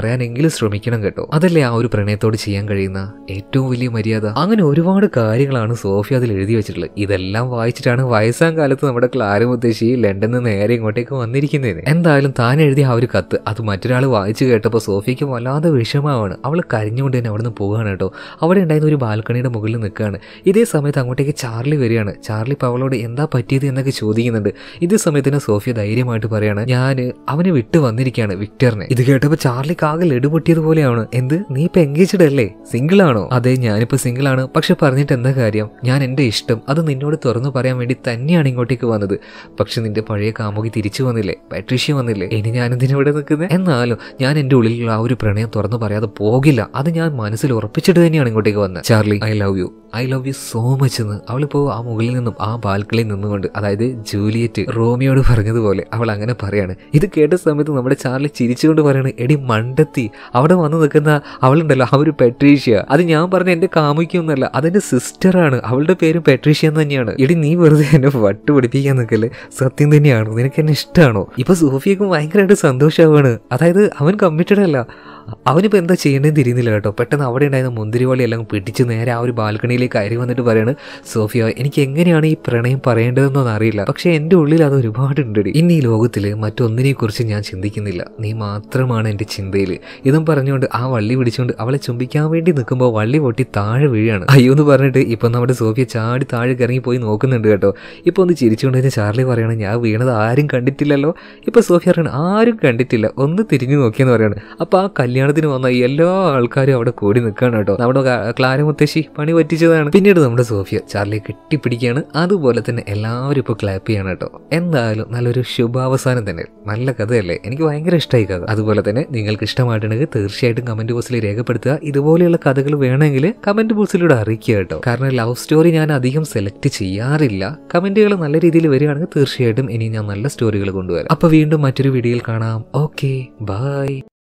S1: പറയാനെങ്കിലും ശ്രമിക്കണം കേട്ടോ അതല്ലേ ആ ഒരു പ്രണയത്തോട് ചെയ്യാൻ കഴിയുന്ന ഏറ്റവും വലിയ മര്യാദ അങ്ങനെ ഒരുപാട് കാര്യങ്ങളാണ് സോഫിയ അതിൽ എഴുതി വെച്ചിട്ടുള്ളത് ഇതെല്ലാം വായിച്ചിട്ടാണ് വയസ്സാം കാലത്ത് നമ്മുടെ ക്ലാര മുത്തശ്ശി ലണ്ടനിൽ നിന്ന് നേരെ ഇങ്ങോട്ടേക്ക് വന്നിരിക്കുന്നത് എന്തായാലും താൻ എഴുതിയ ആ ഒരു കത്ത് അത് മറ്റൊരാൾ വായിച്ചു കേട്ടപ്പോൾ സോഫിയയ്ക്ക് വല്ലാതെ വിഷമമാണ് അവൾ കരഞ്ഞുകൊണ്ട് തന്നെ അവിടെ നിന്ന് പോവുകയാണ് കേട്ടോ അവിടെ ഉണ്ടായിരുന്ന ഒരു ബാൽക്കണിയുടെ മുകളിൽ നിൽക്കുകയാണ് ഇതേ സമയത്ത് അങ്ങോട്ടേക്ക് ചാർലി വരികയാണ് ചാർലി ഇപ്പോൾ അവളോട് എന്താ പറ്റിയത് എന്നൊക്കെ ചോദിക്കുന്നുണ്ട് ഇതേ സമയത്തിന് സോഫിയ ധൈര്യമായിട്ട് പറയാണ് ഞാൻ അവനെ വിട്ട് വന്നിരിക്കുകയാണ് വിക്ടറിനെ ഇത് കേട്ടപ്പോൾ ചാർലിക്ക് ആകെ ലഡുപൊട്ടിയതുപോലെയാണ് എന്ത് നീ ഇപ്പൊ എൻഗേജ്ഡ് അല്ലേ സിംഗിൾ ആണോ അതെ ഞാനിപ്പോ സിംഗിൾ ആണ് പക്ഷെ പറഞ്ഞിട്ട് എന്താ കാര്യം ഞാൻ എന്റെ ഇഷ്ടം അത് നിന്നോട് തുറന്നു പറയാൻ വേണ്ടി തന്നെയാണ് ഇങ്ങോട്ടേക്ക് വന്നത് പക്ഷെ നിന്റെ പഴയ കാമുകി തിരിച്ചു വന്നില്ലേ പാട്രീഷ്യ വന്നില്ലേ ഇനി ഞാൻ എന്തിനാ ഇവിടെ നിൽക്കുന്നത് എന്നാലും ഞാൻ എന്റെ ഉള്ളിലുള്ള ആ ഒരു പ്രണയം തുറന്നു പറയാതെ പോകില്ല അത് ഞാൻ മനസ്സിൽ ഉറപ്പിച്ചിട്ട് തന്നെയാണ് ഇങ്ങോട്ടേക്ക് വന്നത് Charlie I love you I love you so much എന്ന് അവളിപ്പോ ആ മുകളിൽ നിന്നും ആ ബാൽക്കണിയിൽ നിന്നുകൊണ്ട് അതായത് ജൂലിയറ്റ് റോമിയോട് പറഞ്ഞതുപോലെ അവൾ അങ്ങനെ പറയാണ് ഇത് കേട്ട സമയത്ത് നമ്മുടെ ചാർലി ചിരിച്ചുകൊണ്ട് പറയാണ് എടി മണ്ടത്തി അവിടെ വന്ന് നിൽക്കുന്ന അവളുണ്ടല്ലോ ആ ഒരു പെട്രീഷ്യ അത് ഞാൻ പറഞ്ഞ എന്റെ കാമുക്കൊന്നല്ല അതെന്റെ സിസ്റ്ററാണ് അവളുടെ പേര് പെട്രീഷ്യ എന്ന് തന്നെയാണ് എടി നീ വെറുതെ എന്നെ വട്ട് പിടിപ്പിക്കാൻ നിൽക്കല്ലേ സത്യം തന്നെയാണ് നിനക്ക് എന്നെ ഇഷ്ടമാണോ ഇപ്പൊ സോഫിയക്കും ഭയങ്കരമായിട്ട് സന്തോഷമാവാണ് അതായത് അവൻ കമ്മിറ്റഡ് അല്ല അവനിപ്പോൾ എന്താ ചെയ്യേണ്ടതെന്ന് തിരിയുന്നില്ല കേട്ടോ പെട്ടെന്ന് അവിടെ ഉണ്ടായിരുന്ന മുന്തിരിവള്ളി എല്ലാം പിടിച്ച് നേരെ ആ ഒരു ബാൽക്കണിയിലേക്ക് കയറി വന്നിട്ട് പറയാണ് സോഫിയ എനിക്ക് എങ്ങനെയാണ് ഈ പ്രണയം പറയേണ്ടതെന്നൊന്നും അറിയില്ല പക്ഷേ എൻ്റെ ഉള്ളിൽ അത് ഒരുപാടുണ്ട് ഇന്ന് ഈ ലോകത്തിൽ മറ്റൊന്നിനെ കുറിച്ച് ഞാൻ ചിന്തിക്കുന്നില്ല നീ മാത്രമാണ് എൻ്റെ ചിന്തയിൽ ഇതും പറഞ്ഞുകൊണ്ട് ആ വള്ളി പിടിച്ചുകൊണ്ട് അവളെ ചുംബിക്കാൻ വേണ്ടി നിൽക്കുമ്പോൾ വള്ളി പൊട്ടി താഴെ വീഴാണ് അയ്യോ എന്ന് പറഞ്ഞിട്ട് ഇപ്പം നമ്മുടെ സോഫിയ ചാടി താഴെ ഇറങ്ങി പോയി നോക്കുന്നുണ്ട് കേട്ടോ ഇപ്പോൾ ഒന്ന് ചിരിച്ചുകൊണ്ട് തന്നെ ചാർലി പറയണം ഞാൻ വീണത് ആരും കണ്ടിട്ടില്ലല്ലോ ഇപ്പോൾ സോഫിയ പറയണം ആരും കണ്ടിട്ടില്ല ഒന്ന് തിരിഞ്ഞു നോക്കിയെന്ന് പറയാണ് അപ്പോൾ ആ കല്യാണത്തിന് വന്ന എല്ലാ ആൾക്കാരും അവിടെ കൂടി നിൽക്കുകയാണ് കേട്ടോ നമ്മുടെ ക- ക്ലാര മുത്തശ്ശി പണി പറ്റിച്ചതാണ് പിന്നീട് നമ്മുടെ സോഫിയ ചാർലിയെ കെട്ടിപ്പിടിക്കുകയാണ് അതുപോലെ തന്നെ എല്ലാവരും ഇപ്പോൾ ക്ലാപ്പ് ചെയ്യാണ് കേട്ടോ എന്തായാലും നല്ലൊരു ശുഭാവസാനം തന്നെ നല്ല കഥയല്ലേ എനിക്ക് ഭയങ്കര ഇഷ്ടമായി കഥ അതുപോലെ തന്നെ നിങ്ങൾക്ക് ഇഷ്ടമായിട്ടുണ്ടെങ്കിൽ തീർച്ചയായിട്ടും കമന്റ് ബോക്സിൽ രേഖപ്പെടുത്തുക ഇതുപോലെയുള്ള കഥകൾ വേണമെങ്കിൽ കമന്റ് ബോക്സിലൂടെ അറിയിക്കുക കേട്ടോ കാരണം ലവ് സ്റ്റോറി ഞാൻ അധികം സെലക്ട് ചെയ്യാറില്ല കമന്റുകൾ നല്ല രീതിയിൽ വരികയാണെങ്കിൽ തീർച്ചയായിട്ടും ഇനി ഞാൻ നല്ല സ്റ്റോറികൾ കൊണ്ടുവരാം അപ്പൊ വീണ്ടും മറ്റൊരു വീഡിയോയിൽ കാണാം ഓക്കെ ബൈ